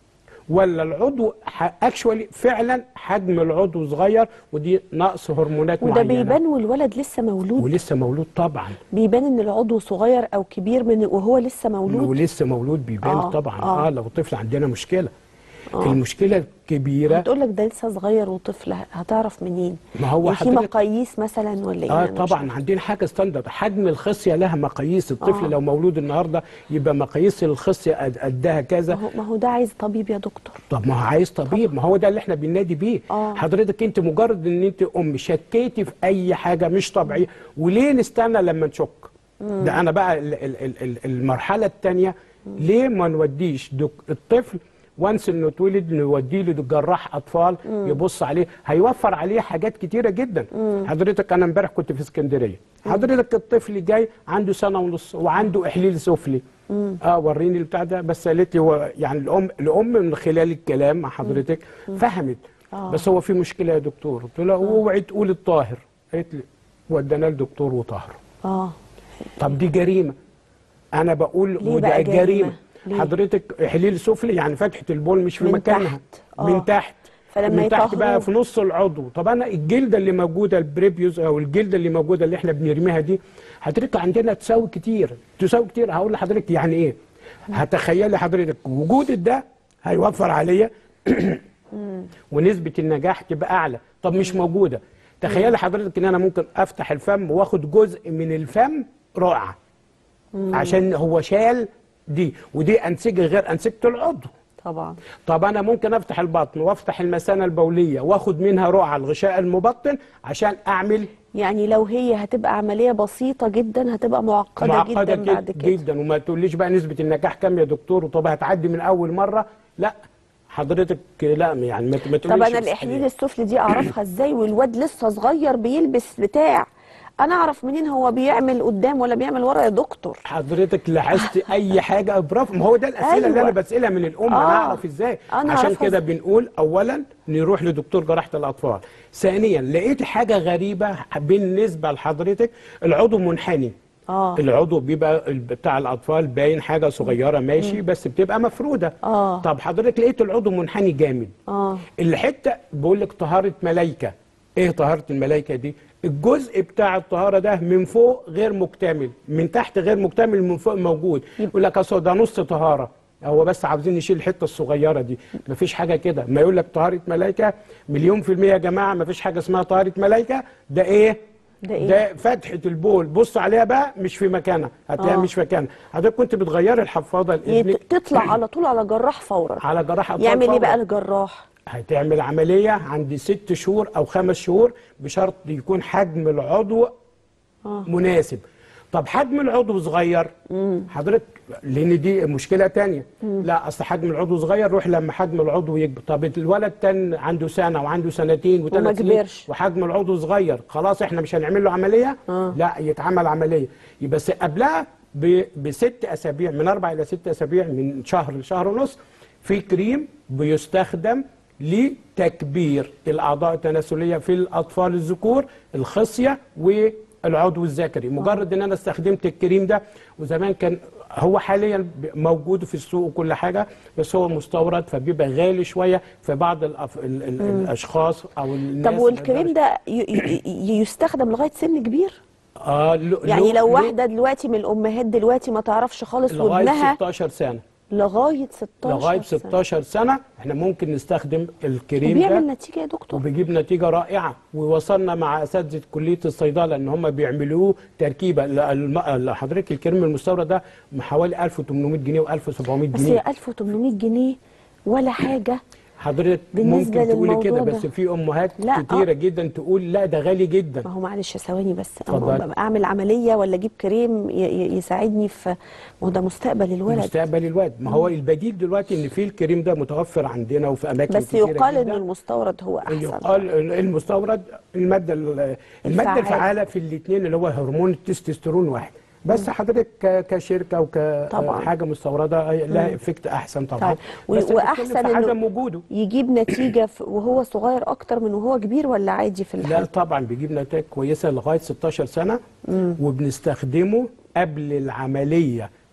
ولا العضو اكشولي فعلا حجم العضو صغير ودي نقص هرمونات وده معينه بيبان والولد لسه مولود ولسه مولود طبعا بيبان ان العضو صغير او كبير من وهو لسه مولود ولسه مولود بيبان آه، آه طبعا آه. اه, آه لو طفل عندنا مشكله آه. آه. المشكله الكبيره هتقول لك ده لسه صغير وطفل هتعرف منين ما هو يعني في حضرتك- مقاييس مثلا ولا ايه اه أنا مش طبعا عندنا حاجه ستاندرد حجم الخصيه لها مقاييس الطفل آه. آه. لو مولود النهارده يبقى مقاييس الخصيه قد- قدها ما كذا هو ما هو ده عايز طبيب يا دكتور طب ما هو عايز طبيب ما هو ده اللي احنا بننادي بيه آه. حضرتك انت مجرد ان انت ام شكيتي في اي حاجه مش طبيعيه وليه نستنى لما نشك ده انا بقى ال- ال- ال- ال- المرحله الثانيه ليه ما نوديش دك- الطفل وانس انه اتولد نوديه لجراح اطفال يبص عليه هيوفر عليه حاجات كتيره جدا حضرتك انا امبارح كنت في اسكندريه حضرتك الطفل جاي عنده سنه ونص وعنده احليل سفلي اه وريني البتاع ده بس قالت لي هو يعني الام الام من خلال الكلام مع حضرتك فهمت آه. بس هو في مشكله يا دكتور قلت لها اوعي تقول الطاهر قالت لي ودانا لدكتور وطاهر اه طب دي جريمه انا بقول ليه وده بقى جريمة؟ جريمه ليه؟ حضرتك احليل سفلي يعني فتحه البول مش في من مكانها تحت. آه. من تحت فلما من تحت بقى يطهروا- في نص العضو طب انا الجلده اللي موجوده البريبيوس او الجلده اللي موجوده اللي احنا بنرميها دي حضرتك عندنا تساوي كتير تساوي كتير هقول لحضرتك يعني ايه هتخيلي حضرتك وجود ده هيوفر عليا ونسبه النجاح تبقى اعلى طب مش موجوده تخيلي حضرتك ان انا ممكن افتح الفم واخد جزء من الفم رائعه عشان هو شال دي ودي انسجه غير انسجه العضو طبعا طب انا ممكن افتح البطن وافتح المثانه البوليه واخد منها رقعه الغشاء المبطن عشان اعمل يعني لو هي هتبقى عمليه بسيطه جدا هتبقى معقده, معقده جدا بعد جد كده جدا وما تقوليش بقى نسبه النجاح كام يا دكتور وطب هتعدي من اول مره لا حضرتك لا يعني ما ما طب تقوليش انا الاحليل السفلي دي اعرفها ازاي والواد لسه صغير بيلبس بتاع انا اعرف منين هو بيعمل قدام ولا بيعمل ورا يا دكتور حضرتك لاحظت اي حاجه برافو ما هو ده الاسئله أيوة. اللي انا بسالها من الام آه. انا اعرف ازاي أنا عشان أعرفها كده إزاي. بنقول اولا نروح لدكتور جراحه الاطفال ثانيا لقيت حاجه غريبه بالنسبه لحضرتك العضو منحني اه العضو بيبقى ال- بتاع الاطفال باين حاجه صغيره ماشي بس بتبقى مفروده آه. طب حضرتك لقيت العضو منحني جامد اه الحته بقول لك طهاره ملائكه ايه طهاره الملائكه دي الجزء بتاع الطهاره ده من فوق غير مكتمل من تحت غير مكتمل من فوق موجود يقول لك اصل ده نص طهاره هو بس عاوزين نشيل الحته الصغيره دي مفيش حاجه كده ما يقول لك طهاره ملائكه مليون في الميه يا جماعه مفيش حاجه اسمها طهاره ملائكه ده ايه ده إيه؟ ده فتحه البول بص عليها بقى مش في مكانها هتلاقيها آه. مش في مكانها حضرتك كنت بتغيري الحفاضه لابنك يت- تطلع على طول على جراح فورا على جراح أطفال يعمل ايه فورا. بقى الجراح هتعمل عملية عند ست شهور أو خمس شهور بشرط يكون حجم العضو آه. مناسب طب حجم العضو صغير حضرتك لان دي مشكله تانية لا اصل حجم العضو صغير روح لما حجم العضو يكبر طب الولد كان عنده سنه وعنده سنتين وما وثلاث سنين كبرش. وحجم العضو صغير خلاص احنا مش هنعمل له عمليه آه. لا يتعمل عمليه يبقى س- قبلها ب- بست اسابيع من اربع الى ست اسابيع من شهر لشهر ونص في كريم بيستخدم لتكبير الاعضاء التناسليه في الاطفال الذكور الخصيه والعضو الذكري مجرد ان انا استخدمت الكريم ده وزمان كان هو حاليا ب- موجود في السوق وكل حاجه بس هو مستورد فبيبقى غالي شويه في بعض الأف... ال... ال... الاشخاص او الناس طب والكريم اللي- ده ي- ي- ي- يستخدم لغايه سن كبير اه له- يعني له- لو له واحده دلوقتي من الامهات دلوقتي ما تعرفش خالص لغايه وابنها 16 سنه لغايه 16 لغايه سنة. 16 سنه احنا ممكن نستخدم الكريم وبيعمل ده نتيجه يا دكتور وبيجيب نتيجه رائعه ووصلنا مع اساتذه كليه الصيدله ان هم بيعملوه تركيبه ل- الم- حضرتك الكريم المستورد ده حوالي 1800 جنيه و1700 بس جنيه هي 1800 جنيه ولا حاجه حضرتك بالنسبة ممكن تقولي كده للموضوع بس ده. في امهات لا، كتيره آه. جدا تقول لا ده غالي جدا ما هو معلش ثواني بس اتفضلي. أما اعمل عمليه ولا اجيب كريم ي- ي- يساعدني في ما هو ده مستقبل الولد مستقبل الواد ما هو البديل دلوقتي ان في الكريم ده متوفر عندنا وفي اماكن بس كتيره يقال جدا. ان المستورد هو احسن يقال المستورد الماده ال- الماده الفعالة. الفعاله في الاثنين اللي هو هرمون التستوستيرون واحد بس حضرتك ك- كشركه طبعاً. وكحاجه مستورده لها افكت احسن طبعا طيب و- بس بتتكلم واحسن في عدم انه وجوده يجيب نتيجه في- وهو صغير اكتر من وهو كبير ولا عادي في لا الحال طبعا بيجيب نتائج كويسه لغايه 16 سنه وبنستخدمه قبل العمليه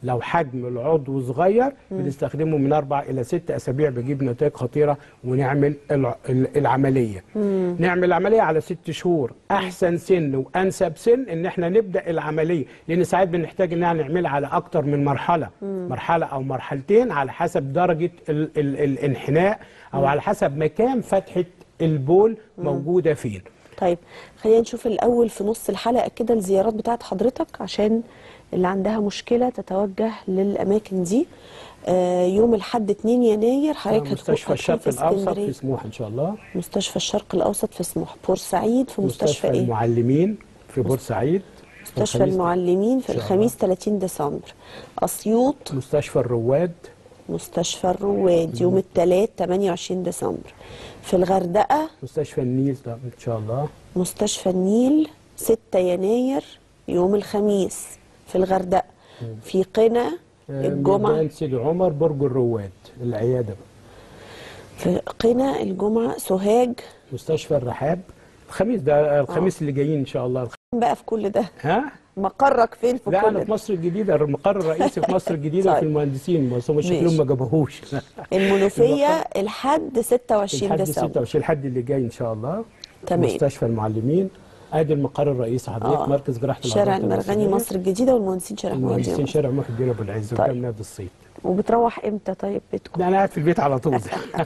لو حجم العضو صغير بنستخدمه من اربع الى ست اسابيع بيجيب نتائج خطيره ونعمل الع- ال- العمليه نعمل العمليه على ست شهور احسن سن وانسب سن ان احنا نبدا العمليه لان ساعات بنحتاج انها نعملها على اكتر من مرحله مرحله او مرحلتين على حسب درجه ال ال الانحناء او على حسب مكان فتحه البول موجوده فين طيب خلينا نشوف الاول في نص الحلقه كده الزيارات بتاعت حضرتك عشان اللي عندها مشكله تتوجه للاماكن دي آه يوم الاحد 2 يناير حضرتك هتكون مستشفى هتكون الشرق في الاوسط اسكندرية. في سموحه ان شاء الله مستشفى الشرق الاوسط في سموحه بورسعيد في مستشفى, مستشفى ايه المعلمين في بورسعيد مستشفى الخميس- المعلمين في إن شاء الخميس 30 ديسمبر اسيوط مستشفى الرواد مستشفى الرواد يوم الثلاث 28 ديسمبر في الغردقه مستشفى النيل ده ان شاء الله مستشفى النيل 6 يناير يوم الخميس في الغردقه في قنا آه، الجمعه ميدان سيدي عمر برج الرواد العياده بقى. في قنا الجمعه سوهاج مستشفى الرحاب الخميس ده الخميس اللي جايين ان شاء الله بقى في كل ده ها مقرك فين في لا كل انا في ده مصر الجديده المقر الرئيسي في مصر الجديده طيب. في المهندسين بس هم شكلهم ماشي. ما جابوهوش المنوفيه الحد 26 لحد ديسمبر 26 الحد اللي جاي ان شاء الله تمام. مستشفى المعلمين ادي المقر الرئيسي حضرتك آه. مركز جراحه شارع العضلات المرغني الرئيسية. مصر الجديده والمهندسين شارع المهندسين المهندسين شارع محي الدين ابو العز طيب. قدام نادي الصيد وبتروح امتى طيب بيتكم ده انا قاعد في البيت على طول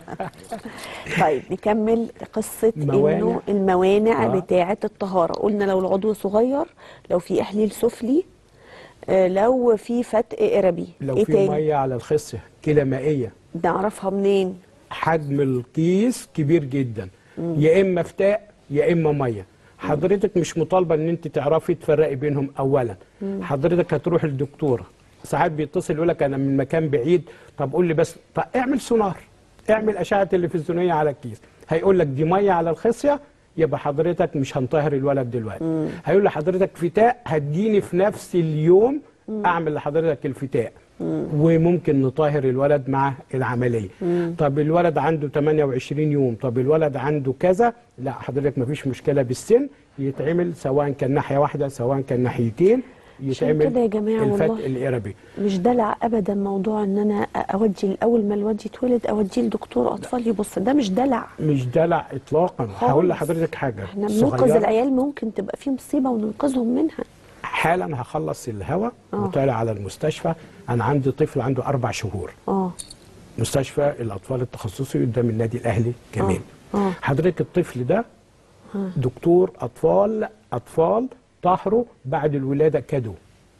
طيب نكمل قصة موانع. انه الموانع آه. بتاعة الطهارة قلنا لو العضو صغير لو في احليل سفلي آه، لو في فتق قربي لو ايه في تاني ميه على الخصيه كلى مائيه نعرفها منين حجم الكيس كبير جدا يا اما فتاء يا اما ميه حضرتك مش مطالبه ان انت تعرفي تفرقي بينهم اولا حضرتك هتروح للدكتوره ساعات بيتصل يقول لك انا من مكان بعيد طب قول لي بس طب اعمل سونار اعمل اشعه تلفزيونيه على الكيس هيقول لك دي ميه على الخصيه يبقى حضرتك مش هنطهر الولد دلوقتي هيقول لحضرتك فتاء هتجيني في نفس اليوم اعمل لحضرتك الفتاء وممكن نطهر الولد مع العمليه طب الولد عنده 28 يوم طب الولد عنده كذا لا حضرتك مفيش مشكله بالسن يتعمل سواء كان ناحيه واحده سواء كان ناحيتين عشان يتعمل كده يا جماعة الفتق والله. القربي مش دلع ابدا موضوع ان انا اودي اول ما الواد يتولد اوديه لدكتور اطفال يبص ده مش دلع مش دلع اطلاقا هقول خالص. لحضرتك حاجه احنا بننقذ صغيرة. العيال ممكن تبقى في مصيبة وننقذهم منها حالا هخلص الهوا آه. وطالع على المستشفى انا عندي طفل عنده اربع شهور اه مستشفى الاطفال التخصصي قدام النادي الاهلي كمان آه. آه. حضرتك الطفل ده دكتور اطفال اطفال طهره بعد الولاده كادو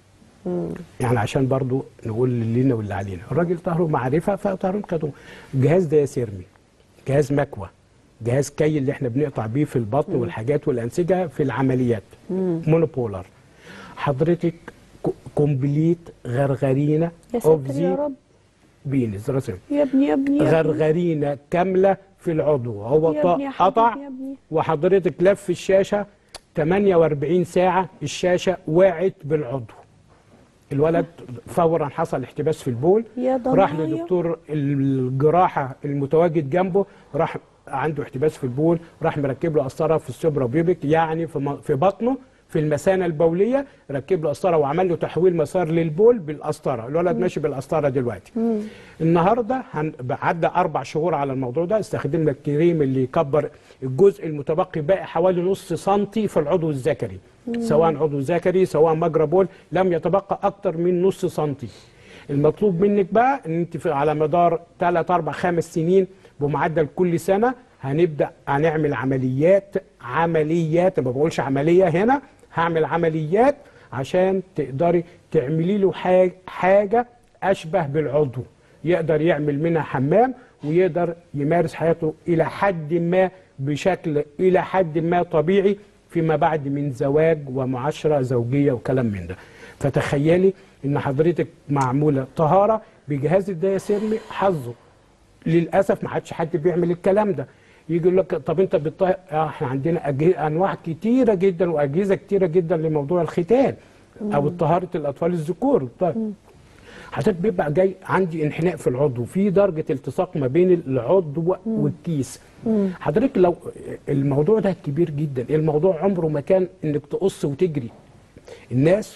يعني عشان برضو نقول اللي لنا واللي علينا الراجل طهره معرفه فطهره كادو جهاز دياسيرمي جهاز مكوى جهاز كي اللي احنا بنقطع بيه في البطن والحاجات والانسجه في العمليات مونوبولار حضرتك ك- كومبليت غرغرينه يا of ساتر يا the رب بينز رسم يا ابني يا ابني يا ابني غرغرينه كامله في العضو هو يا ط- ابني يا حبيبي قطع يا ابني. وحضرتك لف الشاشه 48 ساعه الشاشه وقعت بالعضو الولد فورا حصل احتباس في البول يا راح ضنايا. لدكتور الجراحه المتواجد جنبه راح عنده احتباس في البول راح مركب له قسطره في السوبرا بيبك يعني في م- في بطنه في المثانه البوليه ركب له قسطره وعمل له تحويل مسار للبول بالقسطره الولد ماشي بالقسطره دلوقتي النهارده هن... عدى اربع شهور على الموضوع ده استخدمنا الكريم اللي يكبر الجزء المتبقي باقي حوالي نص سنتي في العضو الذكري سواء عضو ذكري سواء مجرى بول لم يتبقى اكتر من نص سنتي المطلوب منك بقى ان انت في على مدار 3 4 5 سنين بمعدل كل سنه هنبدا هنعمل عمليات عمليات ما بقولش عمليه هنا هعمل عمليات عشان تقدري تعملي له حاجه حاجه اشبه بالعضو يقدر يعمل منها حمام ويقدر يمارس حياته الى حد ما بشكل الى حد ما طبيعي فيما بعد من زواج ومعاشره زوجيه وكلام من ده فتخيلي ان حضرتك معموله طهاره بجهاز الدياسيرمي حظه للاسف ما حدش حد بيعمل الكلام ده يجي يقول لك طب انت بتطهر اه احنا عندنا أجه... انواع كتيره جدا واجهزه كتيره جدا لموضوع الختان او طهاره الاطفال الذكور طيب حضرتك بيبقى جاي عندي انحناء في العضو في درجه التصاق ما بين العضو والكيس حضرتك لو الموضوع ده كبير جدا الموضوع عمره ما كان انك تقص وتجري الناس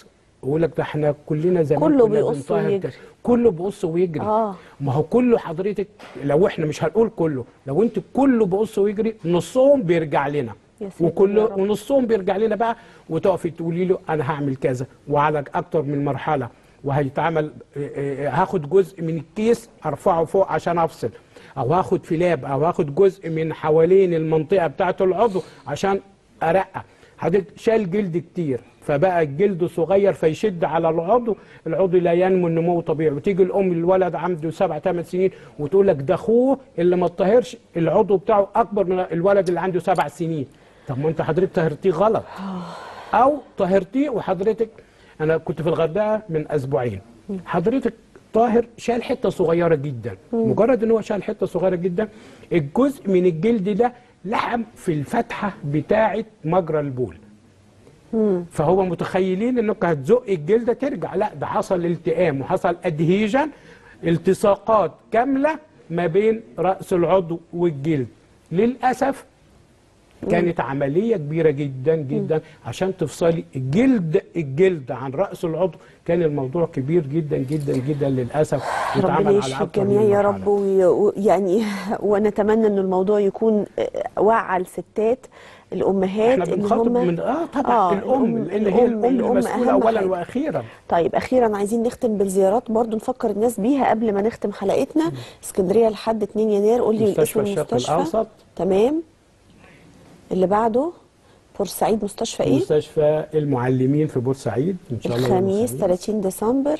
يقول لك ده احنا كلنا زمان كله كنا بيقص بنطهر ويجري. كده. كله بيقص ويجري آه. ما هو كله حضرتك لو احنا مش هنقول كله لو انت كله بيقص ويجري نصهم بيرجع لنا يا ساتر يا وكله رب. ونصهم بيرجع لنا بقى وتقفي تقولي له انا هعمل كذا وعلى اكتر من مرحله وهيتعمل اه، اه، هاخد جزء من الكيس ارفعه فوق عشان افصل او هاخد فلاب او هاخد جزء من حوالين المنطقه بتاعه العضو عشان ارقق حضرتك شال جلد كتير فبقى الجلد صغير فيشد على العضو العضو لا ينمو النمو طبيعي وتيجي الام الولد عنده سبع ثمان سنين وتقول لك ده اخوه اللي ما اتطهرش العضو بتاعه اكبر من الولد اللي عنده سبع سنين طب ما انت حضرتك طهرتيه غلط او طهرتيه وحضرتك انا كنت في الغردقه من اسبوعين حضرتك طاهر شال حته صغيره جدا مجرد ان هو شال حته صغيره جدا الجزء من الجلد ده لحم في الفتحه بتاعه مجرى البول فهو متخيلين انك هتزق الجلده ترجع لا ده حصل التئام وحصل ادهيجن التصاقات كامله ما بين راس العضو والجلد للاسف كانت عمليه كبيره جدا جدا عشان تفصلي الجلد الجلد عن راس العضو كان الموضوع كبير جدا جدا جدا للاسف ربنا واتعمل على يشفي أكتر من الجميع يا مرحلة. رب وي- ويعني ونتمنى ان الموضوع يكون آه، وعى الستات الامهات احنا اللي بنخاطب هم من اه طبعا آه، آه الام الأم- اللي هي الأم- الام الأم المسؤوله أهم اولا حاجة. واخيرا طيب اخيرا عايزين نختم بالزيارات برضو نفكر الناس بيها قبل ما نختم حلقتنا اسكندريه لحد 2 يناير قول لي مستشفى اسم الشرق المستشفى الأوسط. تمام اللي بعده بورسعيد مستشفى ايه مستشفى المعلمين في بورسعيد ان شاء الله يوم الخميس الخميس. 30 ديسمبر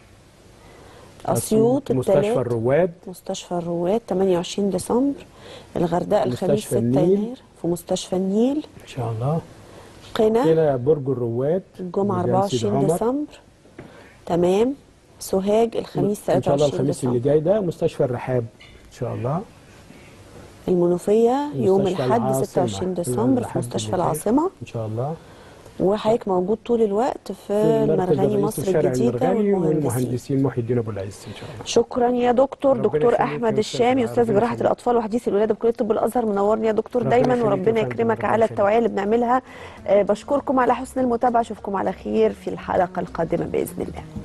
اسيوط مستشفى الثلاث الرواد مستشفى الرواد 28 ديسمبر الغردقه الخميس مستشفى 6 النيل. يناير في مستشفى النيل ان شاء الله قنا هنا برج الرواد الجمعه ميدان سيدي 24 عمر. ديسمبر تمام سوهاج الخميس ان شاء الله 23 الخميس اللي ديسمبر جاي ده مستشفى الرحاب ان شاء الله المنوفيه يوم مستشفى الاحد العاصمة. 26 يوم ديسمبر في الأحد مستشفى اللي جاي. العاصمه ان شاء الله وحضرتك موجود طول الوقت في في مركز المرغني الرئيس مصر الشارع الجديده المرغني والمهندسين والمهندسين محي الدين ابو العز ان شاء الله شكرا يا دكتور ربنا دكتور يخليك احمد يا أستاذ الشامي استاذ ربنا جراحه يخليك. الاطفال وحديث الولاده بكليه طب الازهر منورني يا دكتور ربنا دايما يخليك يا وربنا فندم، يكرمك ربنا على يخليك. التوعيه اللي بنعملها آه، بشكركم على حسن المتابعه اشوفكم على خير في الحلقه القادمه باذن الله